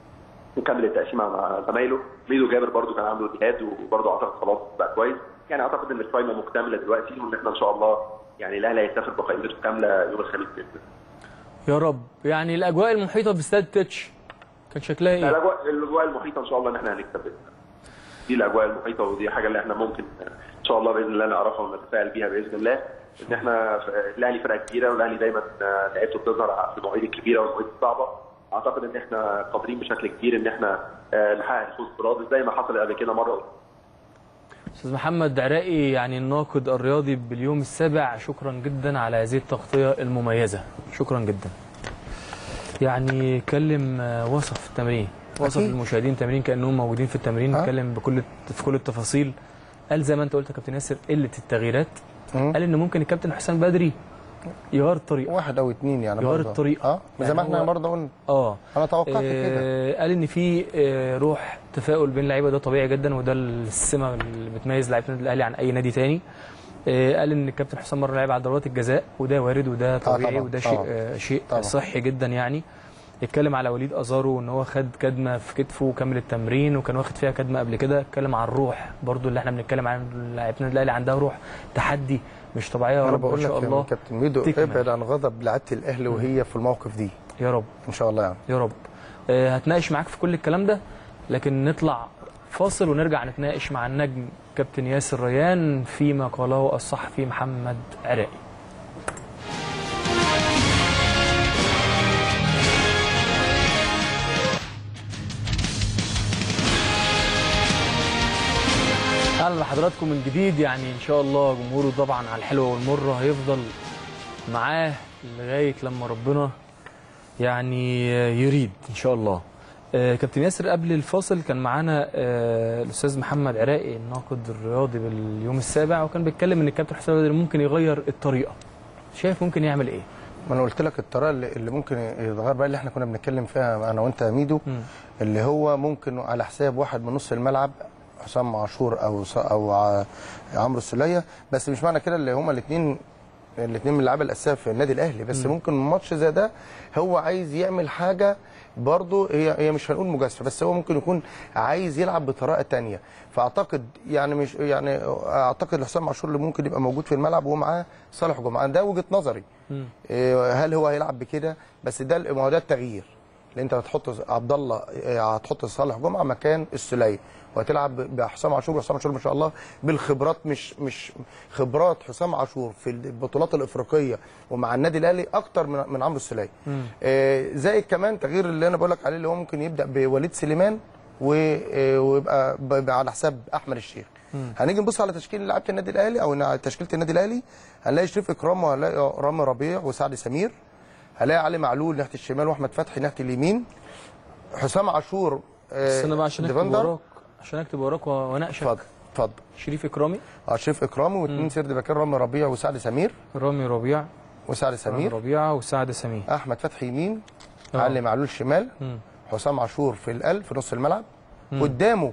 وكمل التقسيمه مع زمايله ميدو جابر برضو كان عنده اجهاد وبرضو اعتقد خلاص بقى كويس يعني اعتقد ان القائمه مكتمله دلوقتي وان احنا ان شاء الله يعني الاهلي هيسافر بقائمته كامله يوم الخميس باذن الله يا رب يعني الاجواء المحيطه باستاد تتش كان شكلها لا، ايه الاجواء الاجواء المحيطه ان شاء الله ان احنا هنكسب بإذن الله. دي الاجواء المحيطه ودي حاجه اللي احنا ممكن ان شاء الله باذن الله نعرفها ونتفائل بيها باذن الله ان احنا الاهلي فرقه كبيره والاهلي دايما لعيبته بتظهر في المواعيد الكبيره والمواعيد الصعبه اعتقد ان احنا قادرين بشكل كبير ان احنا آه، نحقق الفوز برادس زي ما حصل قبل كده مره استاذ محمد عراقي يعني الناقد الرياضي باليوم السابع شكرا جدا على هذه التغطيه المميزه شكرا جدا يعني كلم آه، وصف التمرين وصف أكيد. المشاهدين التمرين كانهم موجودين في التمرين آه. اتكلم بكل في كل التفاصيل قال زي ما انت قلت يا كابتن ياسر قله التغييرات مم. قال ان ممكن الكابتن حسام بدري يغير الطريقه واحد او اتنين يعني يغير برضه. الطريقة. اه زي يعني ما احنا هو- برضه قلنا اه انا توقعت كده آه، قال ان في آه، روح تفاؤل بين اللعيبه ده طبيعي جدا وده السمه اللي بتميز لعيبه النادي الاهلي عن اي نادي تاني آه، قال ان الكابتن حسام مره لعب على ضربات الجزاء وده وارد وده طبيعي طبعاً، وده شيء طبعاً. آه، شيء طبعاً. صحي جدا يعني اتكلم على وليد ازارو ان هو خد كدمه في كتفه وكمل التمرين وكان واخد فيها كدمه قبل كده اتكلم عن الروح برضو اللي احنا بنتكلم عن لعيبه النادي الاهلي عندها روح تحدي مش طبيعيه يا انا رب ان بقول لك شاء يا الله كابتن ميدو تكمل. ابعد عن غضب لعيبه الاهلي وهي في الموقف دي يا رب ان شاء الله يعني يا رب آه، هتناقش معاك في كل الكلام ده لكن نطلع فاصل ونرجع نتناقش مع النجم كابتن ياسر ريان فيما قاله الصحفي محمد عراقي اهلا بحضراتكم من جديد يعني ان شاء الله جمهوره طبعا على الحلوه والمره هيفضل معاه لغايه لما ربنا يعني يريد ان شاء الله آه، كابتن ياسر قبل الفاصل كان معانا آه، الاستاذ محمد عراقي الناقد الرياضي باليوم السابع وكان بيتكلم ان الكابتن حسام بدري ممكن يغير الطريقه شايف ممكن يعمل ايه ما انا قلت لك الطريقه اللي اللي ممكن يتغير بقى اللي احنا كنا بنتكلم فيها انا وانت يا ميدو مم. اللي هو ممكن على حساب واحد من نص الملعب حسام عاشور او ص- او ع- عمرو السوليه بس مش معنى كده اللي هما الاثنين الاثنين من اللعيبه الاساسيه في النادي الاهلي بس ممكن ماتش زي ده هو عايز يعمل حاجه برضه هي هي مش هنقول مجازفه بس هو ممكن يكون عايز يلعب بطريقه تانية فاعتقد يعني مش يعني اعتقد حسام عاشور اللي ممكن يبقى موجود في الملعب ومعاه صالح جمعه ده وجهه نظري إيه، هل هو هيلعب بكده بس ده ما هو ده التغيير اللي انت هتحط عبد الله إيه، هتحط صالح جمعه مكان السوليه وهتلعب بحسام عاشور وحسام عاشور ما شاء الله بالخبرات مش مش خبرات حسام عاشور في البطولات الافريقيه ومع النادي الاهلي اكتر من من عمرو السوليه آه زائد كمان تغيير اللي انا بقول لك عليه اللي هو ممكن يبدا بوليد سليمان و- آه، ويبقى ب- ب- على حساب احمد الشيخ هنيجي نبص على تشكيل لعيبه النادي الاهلي او على تشكيله النادي الاهلي هنلاقي شريف اكرام وهنلاقي رامي ربيع وسعد سمير هنلاقي علي معلول ناحيه الشمال واحمد فتحي ناحيه اليمين حسام عاشور آه، بس انا بقى عشان اكتب ديفندر. وراك عشان اكتب وراك واناقشك اتفضل اتفضل شريف اكرامي اه شريف اكرامي واثنين سيرد باكين رامي ربيع وسعد سمير رامي ربيع وسعد رامي سمير ربيعه وسعد سمير احمد فتحي يمين آه. علي معلول شمال مم. حسام عاشور في القلب في نص الملعب قدامه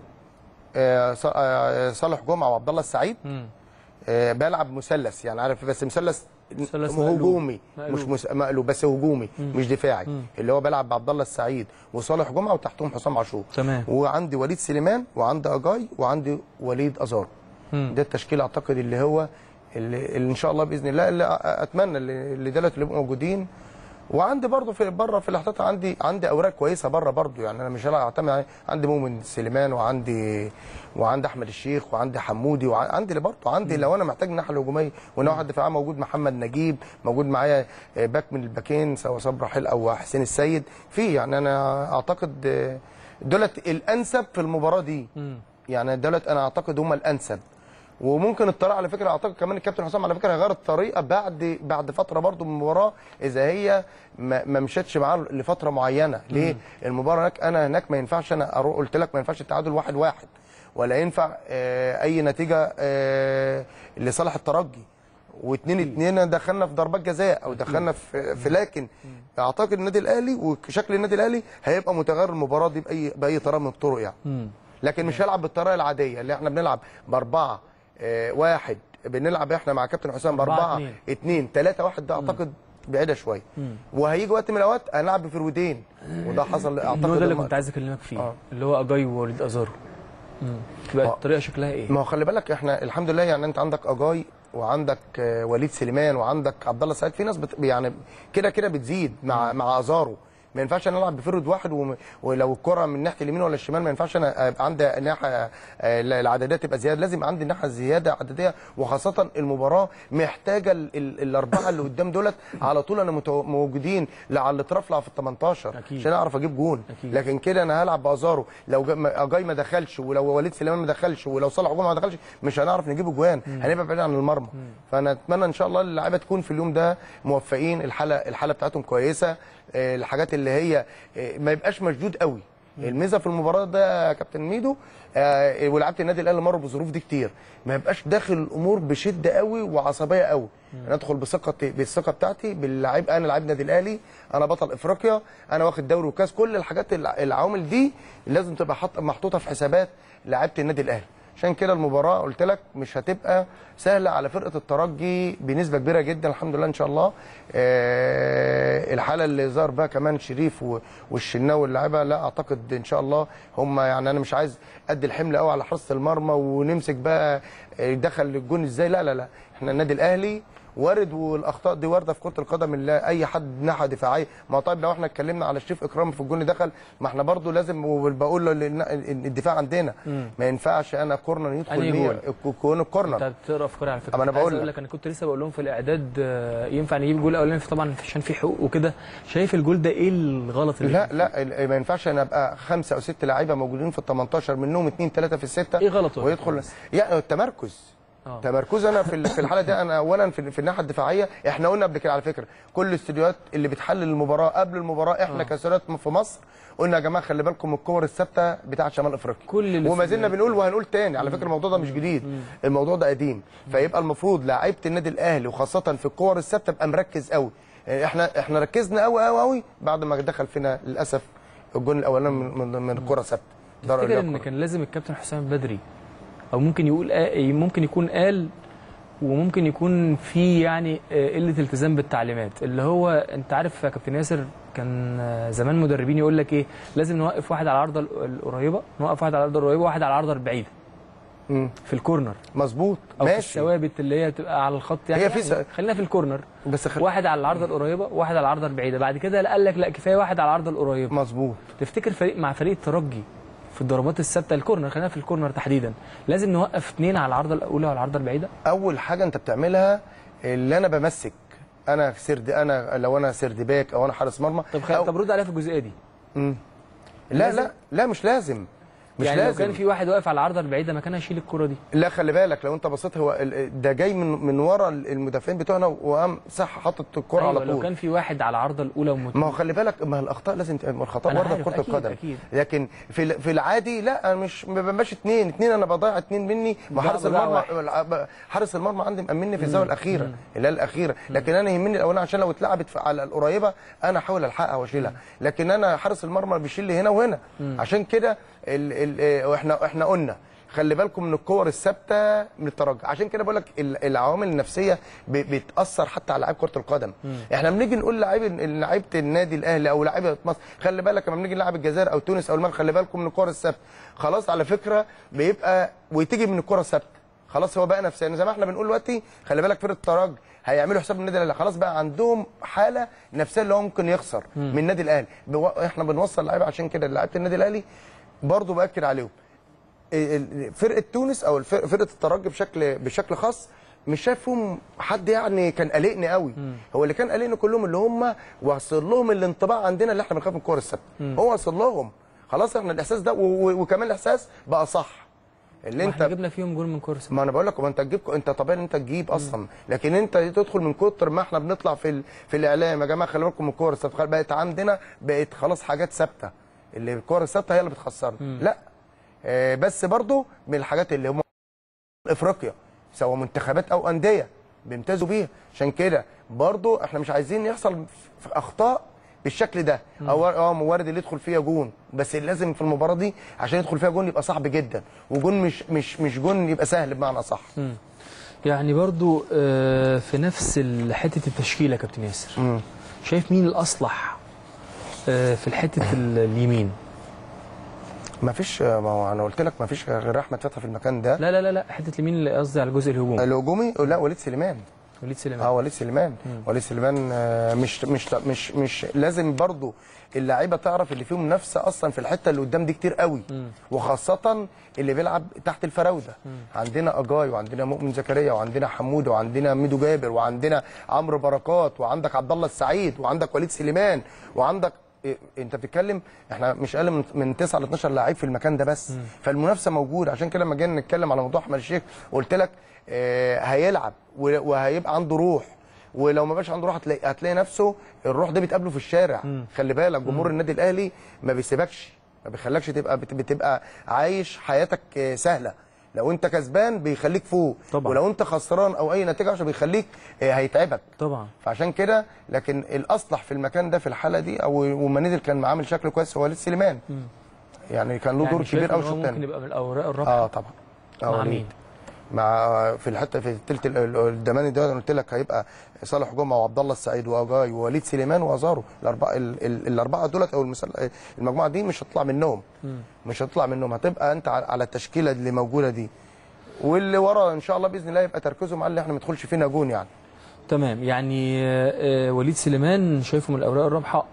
آه، ص- آه، صالح جمعه وعبد الله السعيد مم. آه، بلعب مثلث يعني عارف بس مثلث مثلث هجومي مقلوب. مش مس- مقلوب بس هجومي مش دفاعي اللي هو بلعب بعبد الله السعيد وصالح جمعه وتحتهم حسام عاشور تمام. وعندي وليد سليمان وعندي اجاي وعندي وليد ازار مم. ده التشكيل اعتقد اللي هو اللي, اللي ان شاء الله باذن الله اللي أ- اتمنى اللي اللي دولت اللي يبقوا موجودين وعندي برضه في بره في الاحتياط عندي عندي اوراق كويسه بره برضه يعني انا مش هلعب اعتمد على- عندي مؤمن سليمان وعندي وعندي احمد الشيخ وعندي حمودي وعندي اللي برضه عندي لو انا محتاج الناحيه الهجوميه ونوع واحد دفاع موجود محمد نجيب موجود معايا آه، باك من الباكين سواء صبري حل او حسين السيد في يعني انا اعتقد آه، دولت الانسب في المباراه دي مم. يعني دولت انا اعتقد هم الانسب وممكن الطريقه على فكره اعتقد كمان الكابتن حسام على فكره هيغير الطريقه بعد بعد فتره برضو من المباراه اذا هي ما, ما مشتش معاه لفتره معينه ليه المباراه هناك انا هناك ما ينفعش انا اروح قلت لك ما ينفعش التعادل واحد واحد ولا ينفع آه اي نتيجه آه لصالح الترجي واثنين اتنين دخلنا في ضربات جزاء او دخلنا في, في لكن اعتقد النادي الاهلي وشكل النادي الاهلي هيبقى متغير المباراه دي باي باي طريقه من الطرق يعني مم. لكن مش هيلعب بالطريقه العاديه اللي احنا بنلعب باربعه آه واحد بنلعب احنا مع كابتن حسام أربعة، باربعه اتنين. اتنين تلاته واحد ده اعتقد بعيده شويه وهيجي وقت من الاوقات هنلعب بفرودين وده حصل اعتقد هو ده اللي لما- كنت عايز اكلمك فيه آه. اللي هو اجاي ووليد ازارو مم. تبقى آه. الطريقه شكلها ايه؟ ما هو خلي بالك احنا الحمد لله يعني انت عندك اجاي وعندك آه، وليد سليمان وعندك عبد الله السعيد في ناس بت... يعني كده كده بتزيد مع مع ازارو ما ينفعش انا العب بفرد واحد وم... ولو الكره من ناحيه اليمين ولا الشمال ما ينفعش انا ابقى عندي ناحيه آه، العدديه تبقى زياده لازم عندي ناحيه زياده عدديه وخاصه المباراه محتاجه ال... ال... الاربعه اللي قدام دولت على طول انا متو... موجودين لا على الاطراف لا في ال 18 أكيد. عشان اعرف اجيب جون أكيد. لكن كده انا هلعب بازارو لو جا- ما- اجاي ما دخلش ولو وليد سليمان ما دخلش ولو صالح جمعه ما دخلش مش هنعرف نجيب اجوان هنبقى بعيد عن المرمى فانا اتمنى ان شاء الله اللعيبه تكون في اليوم ده موفقين الحاله الحاله بتاعتهم كويسه آه، الحاجات اللي هي آه، ما يبقاش مشدود قوي الميزه في المباراه ده يا كابتن ميدو آه، ولعبت النادي الاهلي مروا بالظروف دي كتير ما يبقاش داخل الامور بشده قوي وعصبيه قوي انا ادخل بثقتي بالثقه بتاعتي باللعيب انا لعيب نادي الاهلي انا بطل افريقيا انا واخد دوري وكاس كل الحاجات الع- العوامل دي لازم تبقى حط محطوطه في حسابات لعيبه النادي الاهلي عشان كده المباراه قلت لك مش هتبقى سهله على فرقه الترجي بنسبه كبيره جدا الحمد لله ان شاء الله آه الحاله اللي ظهر بها كمان شريف و- والشناوي واللاعيبه لا اعتقد ان شاء الله هم يعني انا مش عايز ادي الحمل قوي على حراسه المرمى ونمسك بقى آه، دخل الجون ازاي لا لا لا احنا النادي الاهلي وارد والاخطاء دي وارده في كره القدم اللي اي حد ناحيه دفاعيه ما هو طيب لو احنا اتكلمنا على شريف اكرام في الجون اللي دخل ما احنا برضو لازم وبقول له للن- الدفاع عندنا ما ينفعش انا كورنر يدخل أنهي ليه جول؟ جون الكورنر انت بتقرا افكاري على فكره أما أنا كنت عايز بقول اقول لك. لك انا كنت لسه بقول لهم في الاعداد آه، ينفع نجيب جول اولاني طبعا عشان في حقوق وكده شايف الجول ده ايه الغلط اللي لا لا ال- ما ينفعش انا ابقى خمسه او ست لعيبه موجودين في ال 18 منهم اثنين ثلاثه في السته إيه غلط ولا ويدخل كويس؟ يعني التمركز آه. تمركز انا في ال- في الحاله دي انا اولا في, في الناحيه الدفاعيه احنا قلنا قبل كده على فكره كل الاستوديوهات اللي بتحلل المباراه قبل المباراه احنا كسرات في مصر قلنا يا جماعه خلي بالكم من الكور الثابته بتاعه شمال افريقيا كل وما زلنا الاستوديوهات. بنقول وهنقول تاني على فكره الموضوع ده مش جديد الموضوع ده قديم فيبقى المفروض لعيبه النادي الاهلي وخاصه في الكور الثابته ابقى مركز قوي احنا احنا ركزنا قوي قوي قوي بعد ما دخل فينا للاسف الجون الاولاني من من, من الكره ثابته دار تفتكر ان الإقامة. كان لازم الكابتن حسام البدري او ممكن يقول آه ممكن يكون قال وممكن يكون في يعني آه، قله التزام بالتعليمات اللي هو انت عارف يا كابتن ياسر كان آه، زمان مدربين يقول لك ايه لازم نوقف واحد على العارضه ال- القريبه نوقف واحد على العارضه القريبه وواحد على العارضه البعيده مم. في الكورنر مظبوط او في ماشي الثوابت اللي هي بتبقى على الخط يعني, هي في يعني س- خلينا في الكورنر بس خل... واحد على العارضه القريبه وواحد على العارضه البعيده بعد كده لا قال لك لا كفايه واحد على العارضه القريبه مظبوط تفتكر فريق مع فريق الترجي في الضربات الثابته الكورنر خلينا في الكورنر تحديدا لازم نوقف اثنين على العارضه الاولى وعلى العارضه البعيده اول حاجه انت بتعملها اللي انا بمسك انا سرد انا لو انا سرد باك او انا حارس مرمى طب خ... أو... طب رد عليها في الجزئيه دي لا لازم؟ لا لا مش لازم مش يعني لازم لو كان في واحد واقف على العارضه البعيده ما كان هيشيل الكره دي لا خلي بالك لو انت بصيت هو ال- ده جاي من من ورا المدافعين بتوعنا وقام صح حاطط الكره أيوة على لو طول كان في واحد على العارضه الاولى ومت... ما هو خلي بالك ما الاخطاء لازم تبقى ما الخطا أنا برضه في عارف، كره أكيد، القدم أكيد. لكن في ال- في العادي لا انا مش ما بمشي اثنين اثنين انا بضيع اثنين مني ما لا، حارس بضيع المرمى حارس المرمى عندي مأمني في الزاويه الاخيره اللي هي الاخيره لكن انا يهمني الاولاني عشان لو اتلعبت في- على القريبه انا احاول الحقها واشيلها لكن انا حارس المرمى بيشيل لي هنا وهنا عشان كده ال- ال- اه، احنا احنا قلنا خلي بالكم من الكور الثابته من الترجي عشان كده بقول لك ال- العوامل النفسيه ب- بتاثر حتى على لعيب كره القدم احنا بنيجي نقول لعيب لعيبه النادي الاهلي او لعيبه مصر خلي بالك لما بنيجي نلعب الجزائر او تونس او المغرب خلي بالكم من الكور الثابته خلاص على فكره بيبقى وتيجي من الكره الثابته خلاص هو بقى نفسيا يعني زي ما احنا بنقول دلوقتي خلي بالك فرقه الترجي هيعملوا حساب النادي الاهلي خلاص بقى عندهم حاله نفسيه اللي هو ممكن يخسر من النادي الاهلي بو... احنا بنوصل لعيبه عشان كده لعيبه النادي الاهلي برضه باكد عليهم ال- فرقه تونس او الفرق- فرقه الترجي بشكل بشكل خاص مش شايفهم حد يعني كان قلقني قوي هو اللي كان قلقني كلهم اللي هم وصل لهم الانطباع عندنا اللي احنا بنخاف من الكوره الثابته هو وصل لهم خلاص احنا الاحساس ده و- و- وكمان الاحساس بقى صح اللي ما احنا انت جبنا فيهم جول من كورس ما انا بقول لك ما انت تجيب انت طبيعي ان انت تجيب اصلا لكن انت تدخل من كتر ما احنا بنطلع في ال... في الاعلام يا جماعه خلي بالكم من الكوره الثابته بقت عندنا بقت خلاص حاجات ثابته اللي الكوره الثابته هي اللي بتخسرنا لا آه بس برضو من الحاجات اللي هم افريقيا سواء منتخبات او انديه بيمتازوا بيها عشان كده برضو احنا مش عايزين يحصل في اخطاء بالشكل ده او اه وارد اللي يدخل فيها جون بس لازم في المباراه دي عشان يدخل فيها جون يبقى صعب جدا وجون مش مش مش جون يبقى سهل بمعنى صح يعني برضو آه، في نفس ال- حته التشكيله يا كابتن ياسر شايف مين الاصلح آه، في الحته ال- اليمين ما فيش ما هو انا قلت لك ما فيش غير احمد فتحي في المكان ده لا لا لا لا حته اليمين اللي قصدي على الجزء الهجومي الهجومي لا وليد سليمان وليد اه سليمان وليد سليمان وليد سليمان آه، مش مش مش مش لازم برضو اللعيبه تعرف اللي فيهم منافسه اصلا في الحته اللي قدام دي كتير قوي وخاصه اللي بيلعب تحت الفراوده عندنا اجاي وعندنا مؤمن زكريا وعندنا حموده وعندنا ميدو جابر وعندنا عمرو بركات وعندك عبد الله السعيد وعندك وليد سليمان وعندك إيه، انت بتتكلم احنا مش اقل من من 9 ل 12 لعيب في المكان ده بس فالمنافسه موجوده عشان كده لما جينا نتكلم على موضوع احمد الشيخ قلت لك آه، هيلعب و- وهيبقى عنده روح ولو ما بقاش عنده روح هتلاقي هتلاقي نفسه الروح ده بتقابله في الشارع خلي بالك جمهور النادي الاهلي ما بيسيبكش ما بيخلكش تبقى بت- بتبقى عايش حياتك آه، سهله لو انت كسبان بيخليك فوق طبعا. ولو انت خسران او اي نتيجه عشان بيخليك آه، هيتعبك طبعا فعشان كده لكن الاصلح في المكان ده في الحاله دي او وما نزل كان عامل شكل كويس هو وليد سليمان يعني كان له يعني دور شايف كبير إن قوي هو الشوط ممكن الثاني يبقى من الاوراق الرابحه اه طبعا آه، مع وليد. مين؟ مع في الحته في الثلث ال- ال- الدماني ده انا قلت لك هيبقى صالح جمعه وعبد الله السعيد واجاي ووليد سليمان وازارو الاربعه ال- ال- الاربعه دولت او المسل... المجموعه دي مش هتطلع منهم مش هتطلع منهم هتبقى انت على على التشكيله اللي موجوده دي واللي ورا ان شاء الله باذن الله يبقى تركيزهم على اللي احنا ما ندخلش فينا جون يعني تمام يعني آه، آه، وليد سليمان شايفه من الاوراق الرابحه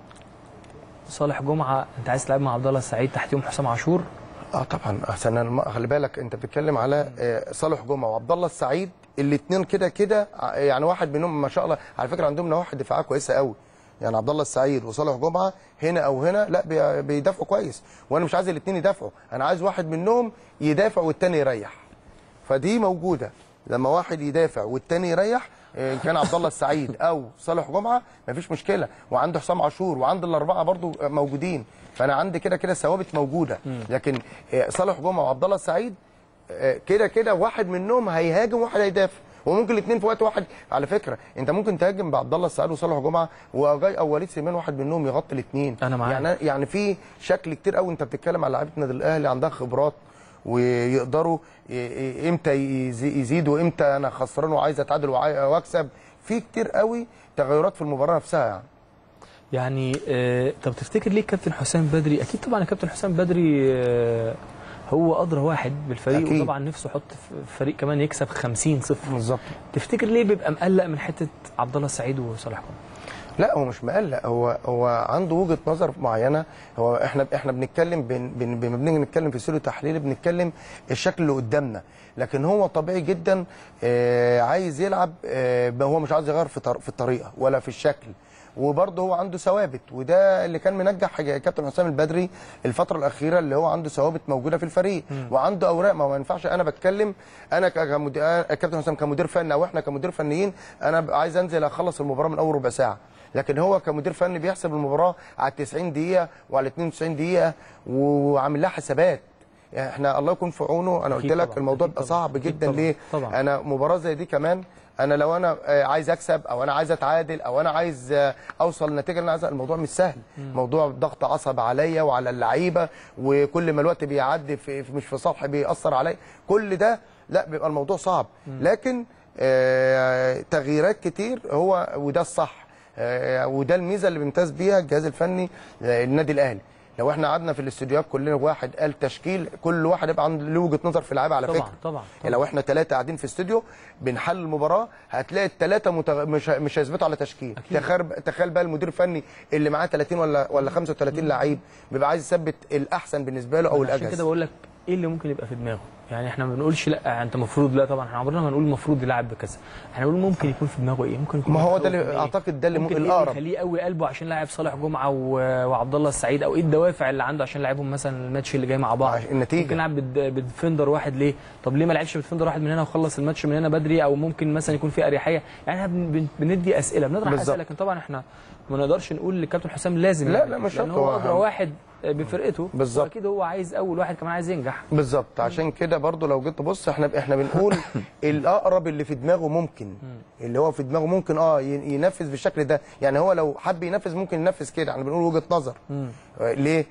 صالح جمعه انت عايز تلعب مع عبد الله السعيد تحتيهم حسام عاشور اه طبعا احسن الم- خلي بالك انت بتتكلم على آه، صالح جمعه وعبد الله السعيد الاثنين كده كده ع- يعني واحد منهم ما شاء الله على فكره عندهم نواحي دفاعيه كويسه قوي يعني عبد الله السعيد وصالح جمعه هنا او هنا لا بي- بيدافعوا كويس وانا مش عايز الاثنين يدافعوا انا عايز واحد منهم يدافع والتاني يريح فدي موجوده لما واحد يدافع والتاني يريح إن كان عبد الله السعيد او صالح جمعه مفيش مشكله وعنده حسام عاشور وعند الاربعه برضو موجودين فانا عندي كده كده ثوابت موجوده لكن آه، صالح جمعه وعبد الله السعيد آه، كده كده واحد منهم هيهاجم وواحد هيدافع وممكن الاثنين في وقت واحد على فكره انت ممكن تهاجم بعبد الله السعيد وصالح جمعه وجاي او وليد سليمان واحد منهم يغطي الاثنين أنا معاك. يعني يعني في شكل كتير قوي انت بتتكلم على لعيبه النادي الاهلي عندها خبرات ويقدروا ي- ي- امتى يزي- يزيدوا امتى انا خسران وعايز اتعادل وعاي- واكسب في كتير قوي تغيرات في المباراه نفسها يعني يعني آه طب تفتكر ليه الكابتن حسام بدري اكيد طبعا الكابتن حسام بدري آه هو ادرى واحد بالفريق أكيد. وطبعا نفسه يحط في فريق كمان يكسب 50 صفر بالظبط تفتكر ليه بيبقى مقلق من حته عبد الله السعيد وصالح جمعه لا هو مش مقلق هو هو عنده وجهه نظر معينه هو احنا احنا بنتكلم بن بن بن بنيجي نتكلم في استوديو تحليلي بنتكلم الشكل اللي قدامنا لكن هو طبيعي جدا آه عايز يلعب آه هو مش عايز يغير في طر- في الطريقه ولا في الشكل وبرضه هو عنده ثوابت وده اللي كان منجح كابتن حسام البدري الفتره الاخيره اللي هو عنده ثوابت موجوده في الفريق وعنده اوراق ما هو ما ينفعش انا بتكلم انا ك- كمدير أنا- كابتن حسام كمدير فني او احنا كمدير فنيين انا ب- عايز انزل اخلص المباراه من اول ربع ساعه لكن هو كمدير فني بيحسب المباراه على 90 دقيقه وعلى 92 دقيقه وعامل لها حسابات يعني احنا الله يكون في عونه انا قلت أكيد لك طبعاً، الموضوع أكيد بيبقى طبعاً، صعب أكيد جدا طبعاً، ليه طبعاً. انا مباراه زي دي كمان انا لو انا آه، عايز اكسب او انا عايز اتعادل او انا عايز آه، اوصل لنتيجه اللي انا عايزها الموضوع مش سهل موضوع ضغط عصب عليا وعلى اللعيبه وكل ما الوقت بيعدي في في- مش في صالحي بيأثر عليا كل ده لا بيبقى الموضوع صعب لكن آه، تغييرات كتير هو وده الصح آه، وده الميزه اللي بيمتاز بيها الجهاز الفني آه، النادي الاهلي لو احنا قعدنا في الاستوديوهات كلنا واحد قال تشكيل كل واحد يبقى عنده له وجهه نظر في اللعيبه على طبعاً، فكره طبعاً، يعني لو احنا ثلاثه قاعدين في استوديو بنحل المباراه هتلاقي الثلاثه متغ... مش ه- مش هيثبتوا على تشكيل أكيد. تخيل تخيل بقى المدير الفني اللي معاه 30 ولا ولا 35 لعيب بيبقى عايز يثبت الاحسن بالنسبه له او عشان الاجهز كده بقول لك ايه اللي ممكن يبقى في دماغه يعني احنا ما بنقولش لا انت المفروض لا طبعا احنا عمرنا ما نقول المفروض يلعب بكذا احنا بنقول ممكن يكون في دماغه ايه ممكن يكون ما هو ده مخوف اللي من إيه؟ أعتقد ده اللي ممكن ممكن ايه اللي الأقرب. يخليه قوي قلبه عشان لاعب صالح جمعه و- وعبد الله السعيد او ايه الدوافع اللي عنده عشان لاعبهم مثلا الماتش اللي جاي مع بعض عش- النتيجة. ممكن يلعب بد- بديفندر واحد ليه طب ليه ما لعبش بديفندر واحد من هنا وخلص الماتش من هنا بدري او ممكن مثلا يكون في اريحيه يعني احنا بن- بن- بندي اسئله بنطرح بالظبط. اسئله لكن طبعا احنا ما نقدرش نقول للكابتن حسام لازم لا، يعمل لا، كده، مش لان شرط، هو هو ادرى أهم. واحد بفرقته بالظبط. واكيد هو عايز اول واحد كمان عايز ينجح بالظبط عشان كده برضو لو جيت تبص احنا احنا بنقول الاقرب اللي في دماغه ممكن اللي هو في دماغه ممكن اه ي- ينفذ بالشكل ده يعني هو لو حب ينفذ ممكن ينفذ كده احنا بنقول وجهه نظر آه، ليه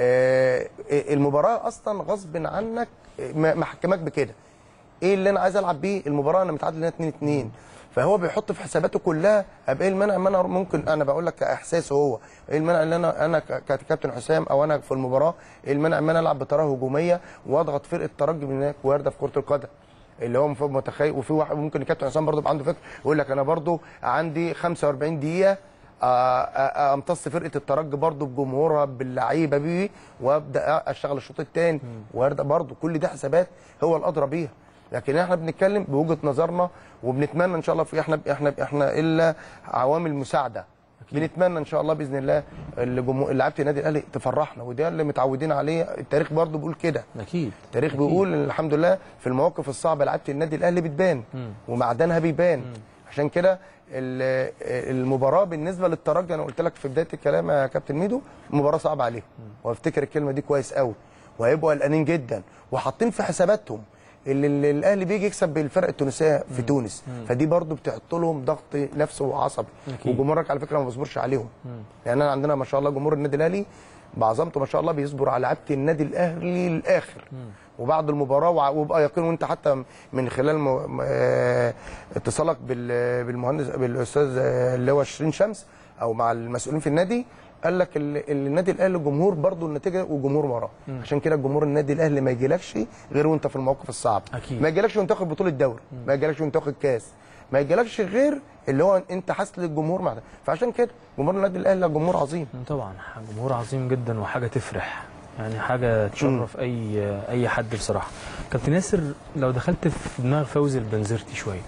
آه المباراه اصلا غصب عنك آه، م- محكمك بكده ايه اللي انا عايز العب بيه المباراه انا متعادل هنا 2 2 فهو بيحط في حساباته كلها طب ايه المانع ان انا ممكن انا بقول لك كاحساسه هو ايه المانع ان انا انا ك- ككابتن حسام او انا في المباراه ايه المانع ان انا العب بطريقه هجوميه واضغط فرقه ترجي من هناك وارده في كره القدم اللي هو المفروض متخيل وفي واحد ممكن الكابتن حسام برضه يبقى عنده فكر يقول لك انا برضه عندي 45 دقيقه آه، آه، امتص فرقه الترجي برضه بجمهورها باللعيبه بيه وابدا اشتغل الشوط الثاني وارده برضه كل دي حسابات هو الادرى بيها لكن احنا بنتكلم بوجهه نظرنا وبنتمنى ان شاء الله في احنا احنا احنا الا عوامل مساعده بنتمنى ان شاء الله باذن الله الجمهور لعيبه النادي الاهلي تفرحنا وده اللي متعودين عليه التاريخ برضه بيقول كده اكيد التاريخ أكيد. بيقول إن الحمد لله في المواقف الصعبه لعيبه النادي الاهلي بتبان ومعدنها بيبان عشان كده ال- المباراه بالنسبه للترجي انا قلت لك في بدايه الكلام يا كابتن ميدو مباراه صعبه عليهم وافتكر الكلمه دي كويس قوي وهيبقوا قلقانين جدا وحاطين في حساباتهم اللي اللي الاهلي بيجي يكسب بالفرق التونسيه في تونس فدي برضو بتحط لهم ضغط نفسي وعصبي أكيد. وجمهورك على فكره ما بيصبرش عليهم لان انا عندنا ما شاء الله جمهور النادي الاهلي بعظمته ما شاء الله بيصبر على لعيبه النادي الاهلي للاخر وبعد المباراه وع- وبقى يقين وانت حتى من خلال م... م- آه، اتصالك بال... بالمهندس بالاستاذ آه، اللي هو شيرين شمس او مع المسؤولين في النادي قال لك ال- ال- النادي الاهلي جمهور برضه النتيجه وجمهور وراه عشان كده جمهور النادي الاهلي ما يجيلكش غير وانت في المواقف الصعبه أكيد. ما يجيلكش وانت واخد بطوله دوري ما يجيلكش وانت واخد كاس ما يجيلكش غير اللي هو انت حاسس للجمهور مع ده فعشان كده جمهور النادي الاهلي جمهور عظيم طبعا جمهور عظيم جدا وحاجه تفرح يعني حاجه تشرف اي اي حد بصراحه كابتن ياسر لو دخلت في دماغ فوزي البنزرتي شويه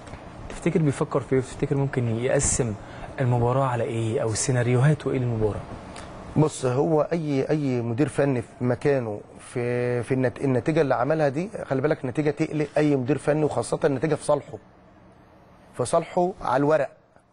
تفتكر بيفكر في ايه تفتكر ممكن يقسم المباراه على ايه او سيناريوهاته ايه للمباراه بص هو اي اي مدير فني في مكانه في في النت... النتيجه اللي عملها دي خلي بالك النتيجه تقلق اي مدير فني وخاصه النتيجه في صالحه في صالحه على الورق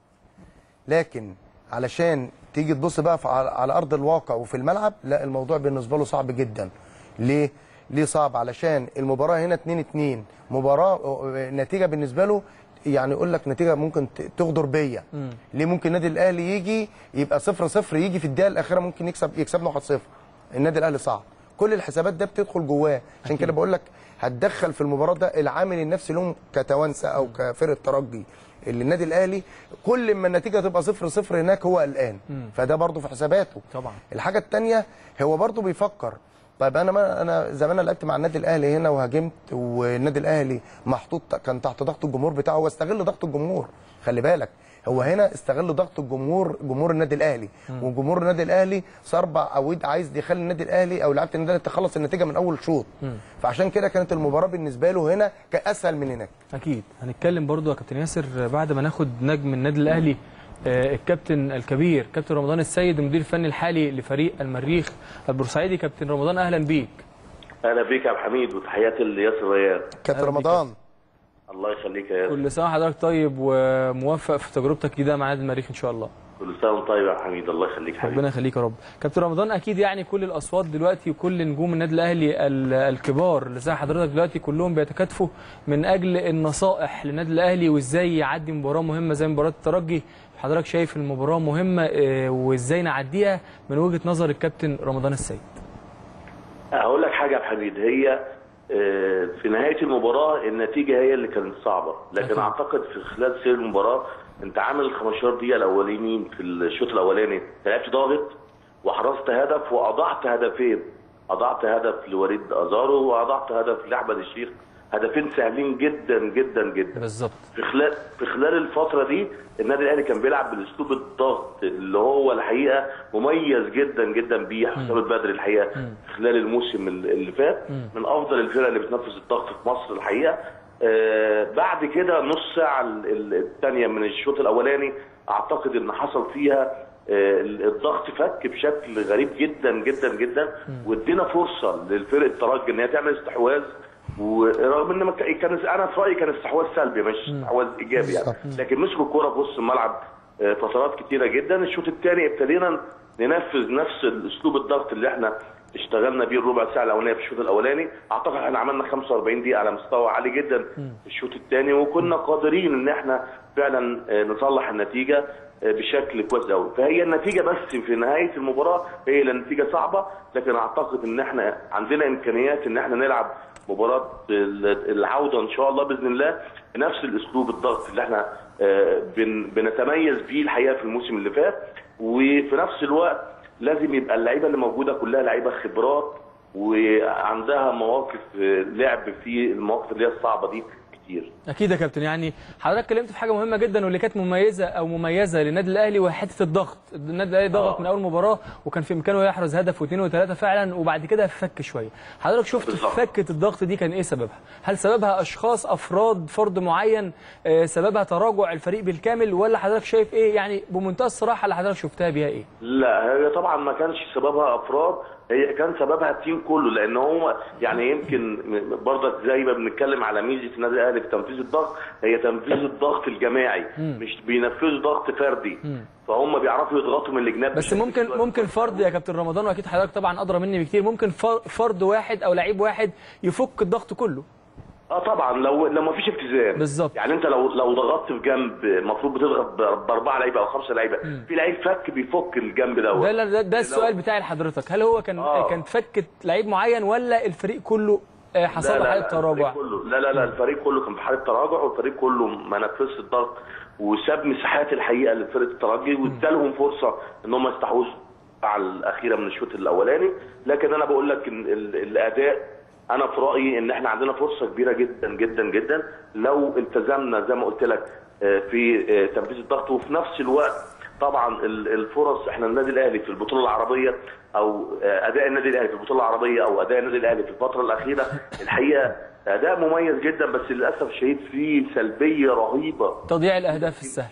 لكن علشان تيجي تبص بقى في على, على ارض الواقع وفي الملعب لا الموضوع بالنسبه له صعب جدا ليه ليه صعب علشان المباراه هنا 2 2 مباراه نتيجه بالنسبه له يعني يقول لك نتيجه ممكن ت- تغدر بيا ليه ممكن النادي الاهلي يجي يبقى 0 0 يجي في الدقيقه الاخيره ممكن يكسب يكسبنا 1 0 النادي الاهلي صعب كل الحسابات ده بتدخل جواه عشان كده بقول لك هتدخل في المباراه ده العامل النفسي لهم كتوانسه او كفرقه ترجي اللي النادي الاهلي كل ما النتيجه تبقى 0 0 هناك هو قلقان فده برضه في حساباته طبعا. الحاجه الثانيه هو برضه بيفكر طيب انا ما انا زمان أنا لعبت مع النادي الاهلي هنا وهاجمت والنادي الاهلي محطوط كان تحت ضغط الجمهور بتاعه هو استغل ضغط الجمهور خلي بالك هو هنا استغل ضغط الجمهور جمهور النادي الاهلي وجمهور النادي الاهلي صربع او عايز يخلي النادي الاهلي او لعيبه النادي الاهلي تخلص النتيجه من اول شوط فعشان كده كانت المباراه بالنسبه له هنا كان اسهل من هناك اكيد هنتكلم برضو يا كابتن ياسر بعد ما ناخد نجم النادي الاهلي آه، الكابتن الكبير كابتن رمضان السيد المدير الفني الحالي لفريق المريخ البورسعيدي كابتن رمضان اهلا بيك اهلا بيك يا عبد الحميد وتحياتي لياسر ريان كابتن أهلا بيك رمضان الله يخليك يا ياسر كل سنه وحضرتك طيب وموفق في تجربتك الجديده مع نادي المريخ ان شاء الله كل سنه وانت طيب يا عبد الحميد الله يخليك حبيبي ربنا يخليك يا رب كابتن رمضان اكيد يعني كل الاصوات دلوقتي وكل نجوم النادي الاهلي ال- الكبار اللي زي حضرتك دلوقتي كلهم بيتكاتفوا من اجل النصائح للنادي الاهلي وازاي يعدي مباراه مهمه زي مباراه الترجي حضرتك شايف المباراه مهمه آه، وازاي نعديها من وجهه نظر الكابتن رمضان السيد هقول لك حاجه يا عبد الحميد هي آه، في نهايه المباراه النتيجه هي اللي كانت صعبه لكن أكيد. اعتقد في خلال سير المباراه انت عامل ال 15 دقيقه الاولانيين في الشوط الاولاني أنت لعبت ضاغط وحرزت هدف واضعت هدفين اضعت هدف لوليد ازارو واضعت هدف لاحمد الشيخ هدفين سهلين جدا جدا جدا بالظبط في خلال في خلال الفتره دي النادي الاهلي كان بيلعب بالاسلوب الضغط اللي هو الحقيقه مميز جدا جدا بيه حسام البدري الحقيقه في خلال الموسم اللي اللي فات من افضل الفرق اللي بتنفذ الضغط في مصر الحقيقه آه بعد كده نص ساعه الثانيه من الشوط الاولاني اعتقد ان حصل فيها آه، الضغط فك بشكل غريب جدا جدا جدا وادينا فرصه للفرق الترجي ان هي تعمل استحواذ ورغم ان ما كان كان- انا في رايي كان استحواذ سلبي مش استحواذ ايجابي يعني لكن مسكوا الكوره في وسط الملعب آه، فترات كتيره جدا الشوط الثاني ابتدينا ننفذ نفس الاسلوب الضغط اللي احنا اشتغلنا بيه الربع ساعه الاولانيه في الشوط الاولاني اعتقد احنا عملنا 45 دقيقه على مستوى عالي جدا في الشوط الثاني وكنا قادرين ان احنا فعلا آه، نصلح النتيجه آه، بشكل كويس قوي فهي النتيجه بس في نهايه المباراه هي النتيجه صعبه لكن اعتقد ان احنا عندنا امكانيات ان احنا نلعب مباراه ال- العوده ان شاء الله باذن الله بنفس الاسلوب الضغط اللي احنا آه، بن- بنتميز بيه الحقيقه في الموسم اللي فات وفي نفس الوقت لازم يبقى اللعيبه اللي موجوده كلها لعيبه خبرات وعندها مواقف آه، لعب في المواقف اللي هي الصعبه دي كتير اكيد يا كابتن يعني حضرتك اتكلمت في حاجه مهمه جدا واللي كانت مميزه او مميزه للنادي الاهلي وهي حته الضغط النادي الاهلي ضغط آه. من اول مباراه وكان في امكانه يحرز هدف واثنين وثلاثه فعلا وبعد كده فك شويه حضرتك شفت بالظبط. فكه الضغط دي كان ايه سببها هل سببها اشخاص افراد فرد معين آه، سببها تراجع الفريق بالكامل ولا حضرتك شايف ايه يعني بمنتهى الصراحه اللي حضرتك شفتها بيها ايه لا هي طبعا ما كانش سببها افراد هي كان سببها التيم كله لان هو يعني يمكن برضك زي ما بنتكلم على ميزه النادي الاهلي في تنفيذ الضغط هي تنفيذ الضغط الجماعي مش بينفذوا ضغط فردي فهم بيعرفوا يضغطوا من الجناب بس بشكل ممكن كويس. ممكن فرد يا كابتن رمضان واكيد حضرتك طبعا ادرى مني بكتير ممكن فر- فرد واحد او لعيب واحد يفك الضغط كله اه طبعا لو لو ما فيش التزام بالظبط. يعني انت لو لو ضغطت في جنب المفروض بتضغط ب- باربعه لعيبه او خمسه لعيبه في لعيب فك بيفك الجنب دوت ده ده, ده السؤال بتاعي لحضرتك هل هو كان آه. كانت فكه لعيب معين ولا الفريق كله آه، حصل له حاله تراجع الفريق كله لا لا لا الفريق كله كان في حاله تراجع والفريق كله ما نفذش الضغط وساب مساحات الحقيقه لفرقه الترجي وادالهم فرصه ان هم يستحوذوا على الاخيره من الشوط الاولاني لكن انا بقول لك ان ال- الاداء انا في رايي ان احنا عندنا فرصه كبيره جدا جدا جدا لو التزمنا زي ما قلت لك آه، في آه، تنفيذ الضغط وفي نفس الوقت طبعا ال- الفرص احنا النادي الاهلي في البطوله العربيه او آه، اداء النادي الاهلي في البطوله العربيه او اداء النادي الاهلي في الفتره الاخيره الحقيقه اداء مميز جدا بس للاسف الشديد فيه سلبيه رهيبه تضييع الاهداف السهله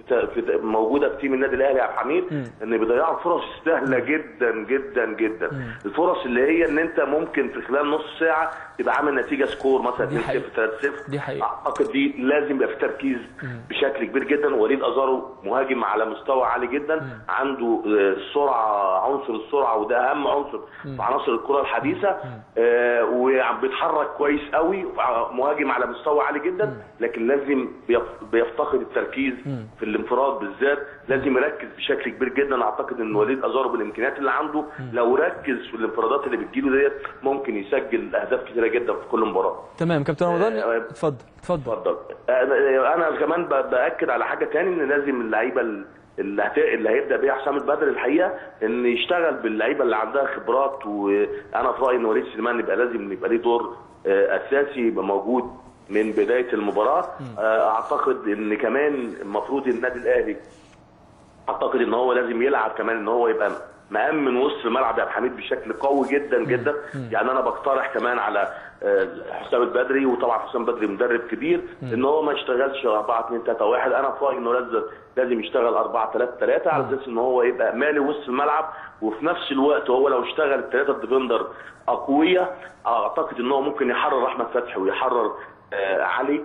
في موجوده في تيم النادي الاهلي يا عبد الحميد ان بيضيعوا فرص سهله جدا جدا جدا الفرص اللي هي ان انت ممكن في خلال نص ساعه تبقى عامل نتيجه سكور مثلا دي 2-0 حقيقة. 3-0 دي حقيقة. اعتقد دي لازم يبقى في تركيز بشكل كبير جدا وليد ازارو مهاجم على مستوى عالي جدا عنده آه، السرعه عنصر السرعه وده اهم عنصر في عناصر الكره الحديثه آه، وبيتحرك كويس قوي مهاجم على مستوى عالي جدا لكن لازم بيف- بيفتقد التركيز في الانفراد بالذات لازم يركز بشكل كبير جدا اعتقد ان وليد ازارو بالامكانيات اللي عنده لو ركز في الانفرادات اللي بتجيله ديت ممكن يسجل اهداف كتيره جدا في كل مباراه تمام كابتن رمضان آه، اتفضل اتفضل اتفضل انا أنا كمان ب- باكد على حاجه تاني ان لازم اللعيبه ال- اللي هت... اللي هيبدا بيها حسام البدري الحقيقه ان يشتغل باللعيبه اللي عندها خبرات وانا في رايي ان وليد سليمان يبقى لازم يبقى ليه دور آه، اساسي يبقى موجود من بدايه المباراه آه، اعتقد ان كمان المفروض النادي الاهلي اعتقد ان هو لازم يلعب كمان ان هو يبقى مأمن وسط الملعب يا عبد الحميد بشكل قوي جدا جدا يعني انا بقترح كمان على آه، حسام البدري وطبعا حسام البدري مدرب كبير ان هو ما يشتغلش 4 2 3 1 انا في رايي انه لازم لازم يشتغل 4 3 3 على اساس ان هو يبقى مالي وسط الملعب وفي نفس الوقت هو لو اشتغل الثلاثه ديفندر اقوياء اعتقد ان هو ممكن يحرر احمد فتحي ويحرر آه علي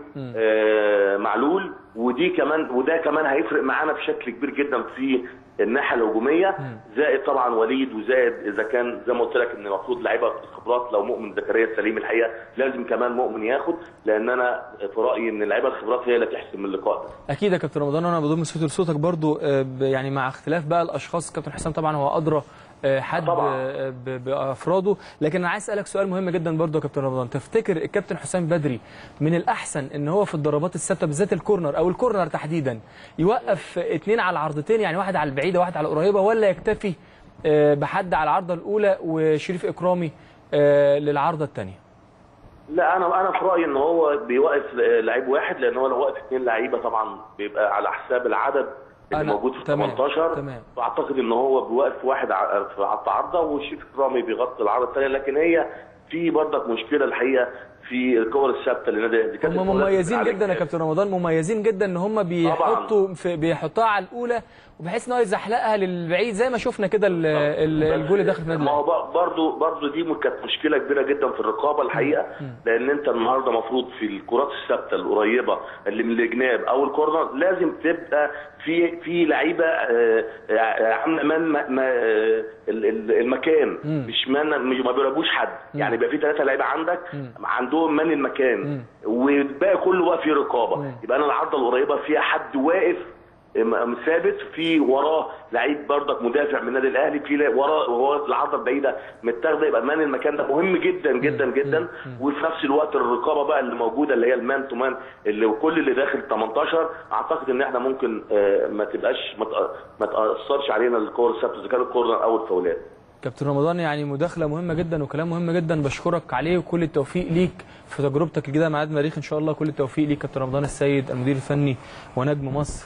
آه معلول ودي كمان وده كمان هيفرق معانا بشكل كبير جدا في الناحيه الهجوميه زائد طبعا وليد وزائد اذا كان زي ما قلت لك ان المفروض لعيبه الخبرات لو مؤمن زكريا السليم الحقيقه لازم كمان مؤمن ياخد لان انا في رايي ان اللعيبه الخبرات هي اللي تحسم اللقاء ده اكيد يا كابتن رمضان وانا بضم صوتي لصوتك برضو آه، ب- يعني مع اختلاف بقى الاشخاص كابتن حسام طبعا هو ادرى آه، حد طبعاً. آه، ب- بافراده لكن انا عايز اسالك سؤال مهم جدا برضو يا كابتن رمضان تفتكر الكابتن حسام بدري من الاحسن ان هو في الضربات الثابته بالذات الكورنر او الكورنر تحديدا يوقف اثنين على العرضتين يعني واحد على البعيده واحد على القريبه ولا يكتفي آه، بحد على العارضه الاولى وشريف اكرامي آه، للعارضه الثانيه لا انا انا في رايي ان هو بيوقف لعيب واحد لان هو لو وقف اثنين لعيبه طبعا بيبقى على حساب العدد اللي أنا- موجود في تمام، 18 تمام. فاعتقد ان هو بيوقف واحد ع- في على العارضه وشريف رامي بيغطي العارضه الثانيه لكن هي في برضك مشكله الحقيقه في الكور الثابته للنادي الاهلي كانت هم الكورات مميزين على جدا يا الجهاز. كابتن رمضان مميزين جدا ان هم بيحطوا في بيحطوها على الاولى وبحيث ان هو يزحلقها للبعيد زي ما شفنا كده ال- ال- الجول اللي داخل في النادي ما هو الأهلي. ب- برضو برضو دي م- كانت مشكله كبيره جدا في الرقابه الحقيقه لان انت النهارده المفروض في الكرات الثابته القريبه اللي من الجناب او الكورنر لازم تبقى في في لعيبه آه، آه، عامله من ما- ما- آه، ال- ال- المكان مش من مش ما بيرابوش حد يعني يبقى في ثلاثه لعيبه عندك عندهم من المكان والباقي كله بقى فيه رقابه يبقى انا العرضه القريبه فيها حد واقف م- ثابت في وراه لعيب بردك مدافع من النادي الاهلي في لا- وراه وهو العرضه البعيده متاخده يبقى مان المكان ده مهم جدا جدا جدا وفي نفس الوقت الرقابه بقى اللي موجوده اللي هي المان تو مان اللي كل اللي داخل 18 اعتقد ان احنا ممكن آه، ما تبقاش ما تأ- ما تاثرش علينا الكور الثابته اذا كان الكورنر او الفاولات كابتن رمضان يعني مداخله مهمه جدا وكلام مهم جدا بشكرك عليه وكل التوفيق ليك في تجربتك الجديده مع نادي المريخ ان شاء الله كل التوفيق ليك كابتن رمضان السيد المدير الفني ونجم مصر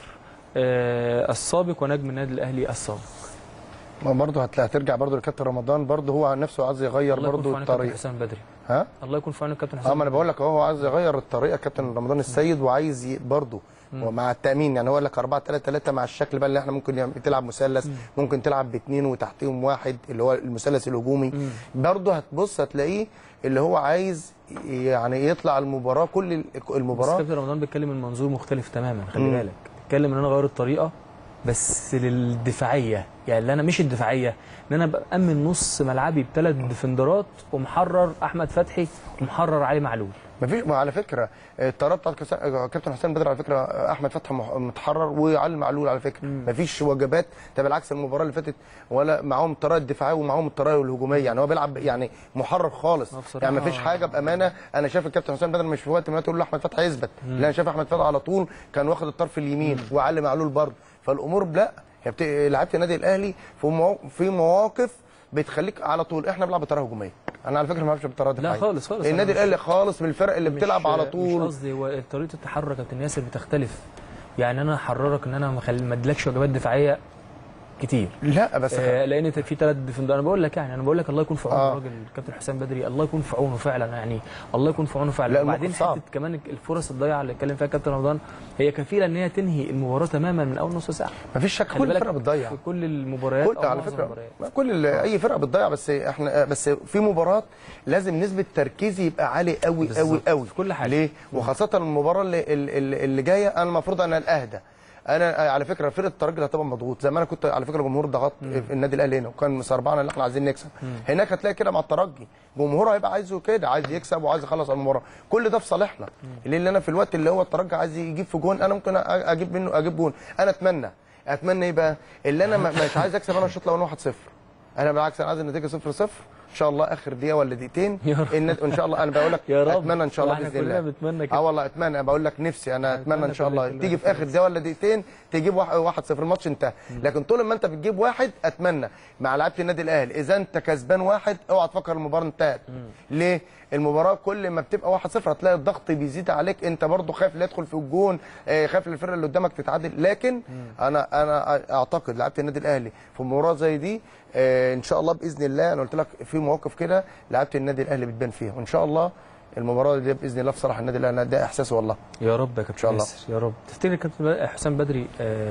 آه، السابق ونجم النادي الاهلي السابق ما برضه هتلاقي هترجع برضه لكابتن رمضان برضه هو عن نفسه عايز يغير الله يكون في برضه عونك كابتن الطريقه حسام بدري ها الله يكون في عونك كابتن اه حسام ما انا بقول لك هو عايز يغير الطريقه كابتن رمضان السيد وعايز ي- برضه ومع التامين يعني هو قال لك 4 3 3 مع الشكل بقى اللي احنا ممكن يعمل- تلعب مثلث ممكن تلعب باثنين وتحتيهم واحد اللي هو المثلث الهجومي برضه هتبص هتلاقيه اللي هو عايز يعني يطلع المباراه كل ال- بس المباراه كابتن رمضان بيتكلم من منظور مختلف تماما خلي بالك بيتكلم ان انا اغير الطريقه بس للدفاعيه يعني اللي انا مش الدفاعيه ان انا ابقى امن نص ملعبي بثلاث ديفندرات ومحرر احمد فتحي ومحرر علي معلول مفيش ما على فكره الطريقه بتاعت كسا- كابتن حسام بدر على فكره احمد فتحي مح- متحرر وعلي معلول على فكره مفيش وجبات ده بالعكس المباراه اللي فاتت ولا معاهم الطريقه الدفاعيه ومعاهم الطريقه الهجوميه يعني هو بيلعب يعني محرر خالص آه بصراحة. يعني مفيش حاجه بامانه انا شايف الكابتن حسام بدر مش في وقت ما تقول له احمد فتحي يثبت لا انا شايف احمد فتحي على طول كان واخد الطرف اليمين وعلي معلول برضه فالامور لا هي بت... لعيبه النادي الاهلي في مو... في مواقف بتخليك على طول احنا بنلعب بطريقه هجوميه انا على فكره ما بلعبش بطريقه دفاعيه خالص- خالص. النادي أنا مش- الاهلي خالص من الفرق اللي بتلعب مش- على مش طول قصدي هو طريقه التحرك يا كابتن ياسر بتختلف يعني انا احررك ان انا ما اخلي- ما اديلكش وجبات دفاعيه كتير لا بس آه لان انت في ثلاث ديفندر انا بقول لك يعني انا بقول لك الله يكون في عون آه. الراجل الكابتن حسام بدري الله يكون في عونه فعلا يعني الله يكون في عونه فعلا لا، وبعدين الموقف صعب. حته كمان الفرص الضايعه اللي اتكلم فيها كابتن رمضان هي كفيله ان هي تنهي المباراه تماما من اول نص ساعه مفيش شك خلي كل بالك فرقه بتضيع في كل المباريات كل أو على معظم فكره المباريات. كل ال- اي فرقه بتضيع بس احنا بس في مباراه لازم نسبه تركيزي يبقى عالي قوي قوي بالظبط. قوي في كل حاجة. ليه وخاصه المباراه اللي, اللي, اللي جايه انا المفروض انا الاهدى انا على فكره فرقه الترجي هتبقى مضغوط زي ما انا كنت على فكره جمهور ضغط في النادي الاهلي هنا وكان مسربعنا اللي احنا عايزين نكسب هناك هتلاقي كده مع الترجي جمهوره هيبقى عايزه كده عايز يكسب وعايز يخلص المباراه كل ده في صالحنا اللي انا في الوقت اللي هو الترجي عايز يجيب في جون انا ممكن أ- اجيب منه اجيب جون انا اتمنى اتمنى ايه بقى اللي انا ما- مش عايز اكسب انا الشوط الاول 1-0 انا بالعكس انا عايز النتيجه 0-0 ان شاء الله اخر دقيقه ولا دقيقتين يا رب. النت- ان شاء الله انا بقول لك يا رب. اتمنى ان شاء الله واحنا باذن كلنا الله بنتمنى كده. اه والله اتمنى بقول لك نفسي انا اتمنى ان شاء أتمنى الله كلنا تيجي في اخر دقيقه ولا دقيقتين تجيب واحد واحد صفر الماتش انتهى لكن طول ما انت بتجيب واحد اتمنى مع لعيبه النادي الاهلي اذا انت كسبان واحد اوعى تفكر المباراه انتهت ليه المباراه كل ما بتبقى واحد صفر هتلاقي الضغط بيزيد عليك انت برضو خايف لا يدخل في الجون آه، خايف الفرقه اللي قدامك تتعادل لكن انا انا اعتقد لعيبه النادي الاهلي في مباراه زي دي آه، ان شاء الله باذن الله انا قلت لك في مواقف كده لعيبه النادي الاهلي بتبان فيها وان شاء الله المباراه دي باذن الله بصراحه النادي الاهلي ده احساسي والله يا رب يا كابتن شاء الله. ياسر يا رب تفتكر كابتن ب- حسام بدري آه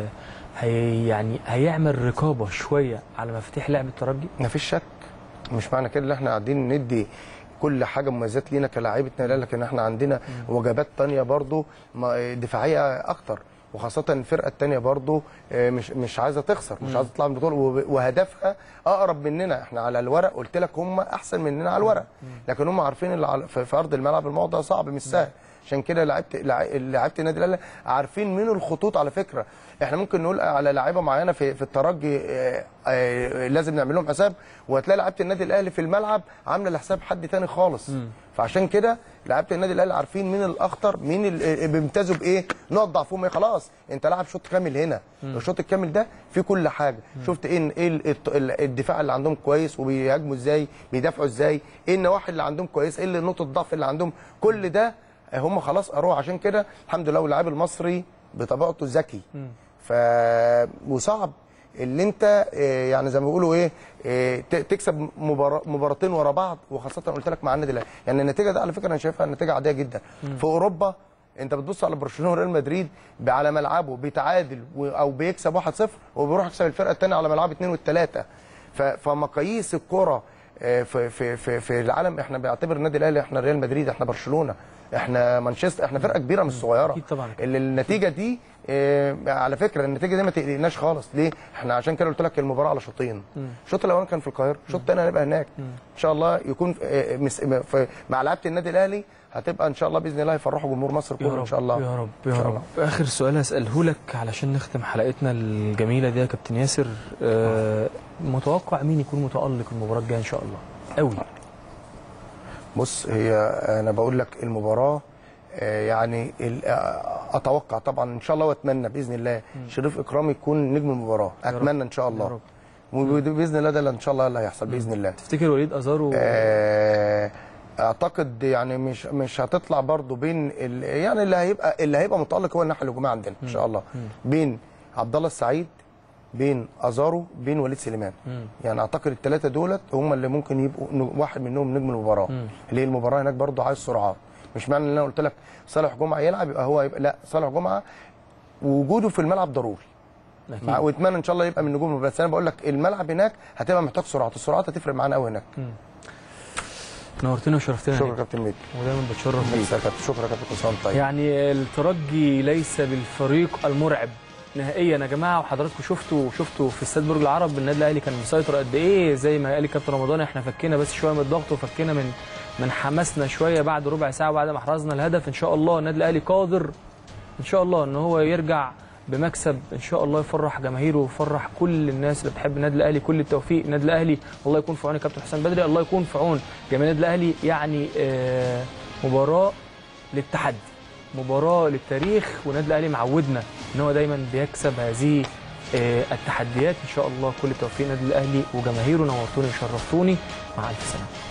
هي يعني هيعمل رقابه شويه على مفاتيح لعب الترجي ما فيش شك مش معنى كده ان احنا قاعدين ندي كل حاجه مميزات لينا كلاعيبه لا لكن احنا عندنا وجبات تانية برضو ما- دفاعيه اكتر وخاصة الفرقة التانية برضو آه، مش مش عايزة تخسر مش عايزة تطلع من البطولة وب- وهدفها أقرب مننا احنا على الورق قلت لك هم أحسن مننا على الورق لكن هم عارفين اللي على- في في أرض الملعب الموضوع صعب مش سهل عشان كده لعيبه لع- لعيبه النادي الاهلي عارفين مين الخطوط على فكره احنا ممكن نقول على لعيبه معينه في في الترجي آه، آه، لازم نعمل لهم حساب وهتلاقي لعيبه النادي الاهلي في الملعب عامله لحساب حد تاني خالص فعشان كده لعيبه النادي الاهلي عارفين مين الاخطر مين اللي بيمتازوا بايه نقط ضعفهم ايه خلاص انت لاعب شوط كامل هنا الشوط الكامل ده فيه كل حاجه شفت ايه ايه ال- ال- الدفاع اللي عندهم كويس وبيهاجموا ازاي بيدافعوا ازاي ايه النواحي اللي عندهم كويس ايه اللي نقطه الضعف اللي عندهم كل ده هم خلاص قروه عشان كده الحمد لله واللاعب المصري بطبيعته ذكي ف وصعب اللي انت آه، يعني زي ما بيقولوا ايه آه، ت- تكسب مباراة مباراتين ورا بعض وخاصه قلت لك مع النادي الاهلي يعني النتيجه ده على فكره انا شايفها نتيجه عاديه جدا في اوروبا انت بتبص على برشلونه وريال مدريد ب- على ملعبه بيتعادل و- او بيكسب 1-0 وبيروح يكسب الفرقه الثانيه على ملعب 2 والثلاثه فمقاييس الكره آه، في في في في العالم احنا بنعتبر النادي الاهلي احنا ريال مدريد احنا برشلونه احنا مانشستر احنا فرقه كبيره مش صغيره أكيد طبعاً. اللي النتيجه دي آه، على فكره النتيجه دي ما تقلقناش خالص ليه احنا عشان كده قلت لك المباراه على شوطين الشوط الاولاني كان في القاهره الشوط الثاني هنبقى هناك ان شاء الله يكون آه، مس- في- مع لعيبه النادي الاهلي هتبقى ان شاء الله باذن الله يفرحوا جمهور مصر يا كله رب ان شاء الله يا رب إن يا شاء رب اخر سؤال هساله لك علشان نختم حلقتنا الجميله دي يا كابتن ياسر آه متوقع مين يكون متالق المباراه الجايه ان شاء الله قوي بص هي انا بقول لك المباراه آه، يعني ال- آه، اتوقع طبعا ان شاء الله واتمنى باذن الله شريف اكرامي يكون نجم المباراه يا رب. اتمنى ان شاء يا الله رب. وباذن الله ده اللي ان شاء الله اللي هيحصل باذن الله تفتكر وليد ازارو آه، اعتقد يعني مش مش هتطلع برضو بين ال- يعني اللي هيبقى اللي هيبقى متالق هو الناحيه الهجوميه عندنا ان شاء الله بين عبد الله السعيد بين ازارو بين وليد سليمان يعني اعتقد الثلاثه دولت هم اللي ممكن يبقوا ن- واحد منهم نجم المباراه ليه المباراه هناك برضو عايز سرعات مش معنى ان انا قلت لك صالح جمعه يلعب يبقى هو يبقى لا صالح جمعه وجوده في الملعب ضروري أكيد. مع واتمنى ان شاء الله يبقى من نجوم بس انا بقول لك الملعب هناك هتبقى محتاج سرعات السرعات هتفرق معانا قوي هناك نورتنا وشرفتنا شكرا يا يا كابتن ميدو ودايما بتشرف بيك شكرا شكرا يا كابتن كل سنه وأنت طيب يعني الترجي ليس بالفريق المرعب نهائيا يا جماعه وحضراتكم شفتوا شفتوا في استاد برج العرب النادي الاهلي كان مسيطر قد ايه زي ما قال الكابتن رمضان احنا فكينا بس شويه من الضغط وفكينا من من حماسنا شويه بعد ربع ساعه بعد ما احرزنا الهدف ان شاء الله النادي الاهلي قادر ان شاء الله ان هو يرجع بمكسب ان شاء الله يفرح جماهيره ويفرح كل الناس اللي بتحب النادي الاهلي كل التوفيق النادي الاهلي الله يكون في عون الكابتن حسام بدري الله يكون في عون جماهير النادي الاهلي يعني آه مباراه للتحدي مباراه للتاريخ والنادي الاهلي معودنا ان هو دايما بيكسب هذه آه، التحديات ان شاء الله كل التوفيق النادي الاهلي وجماهيره نورتوني وشرفتوني مع الف سلامه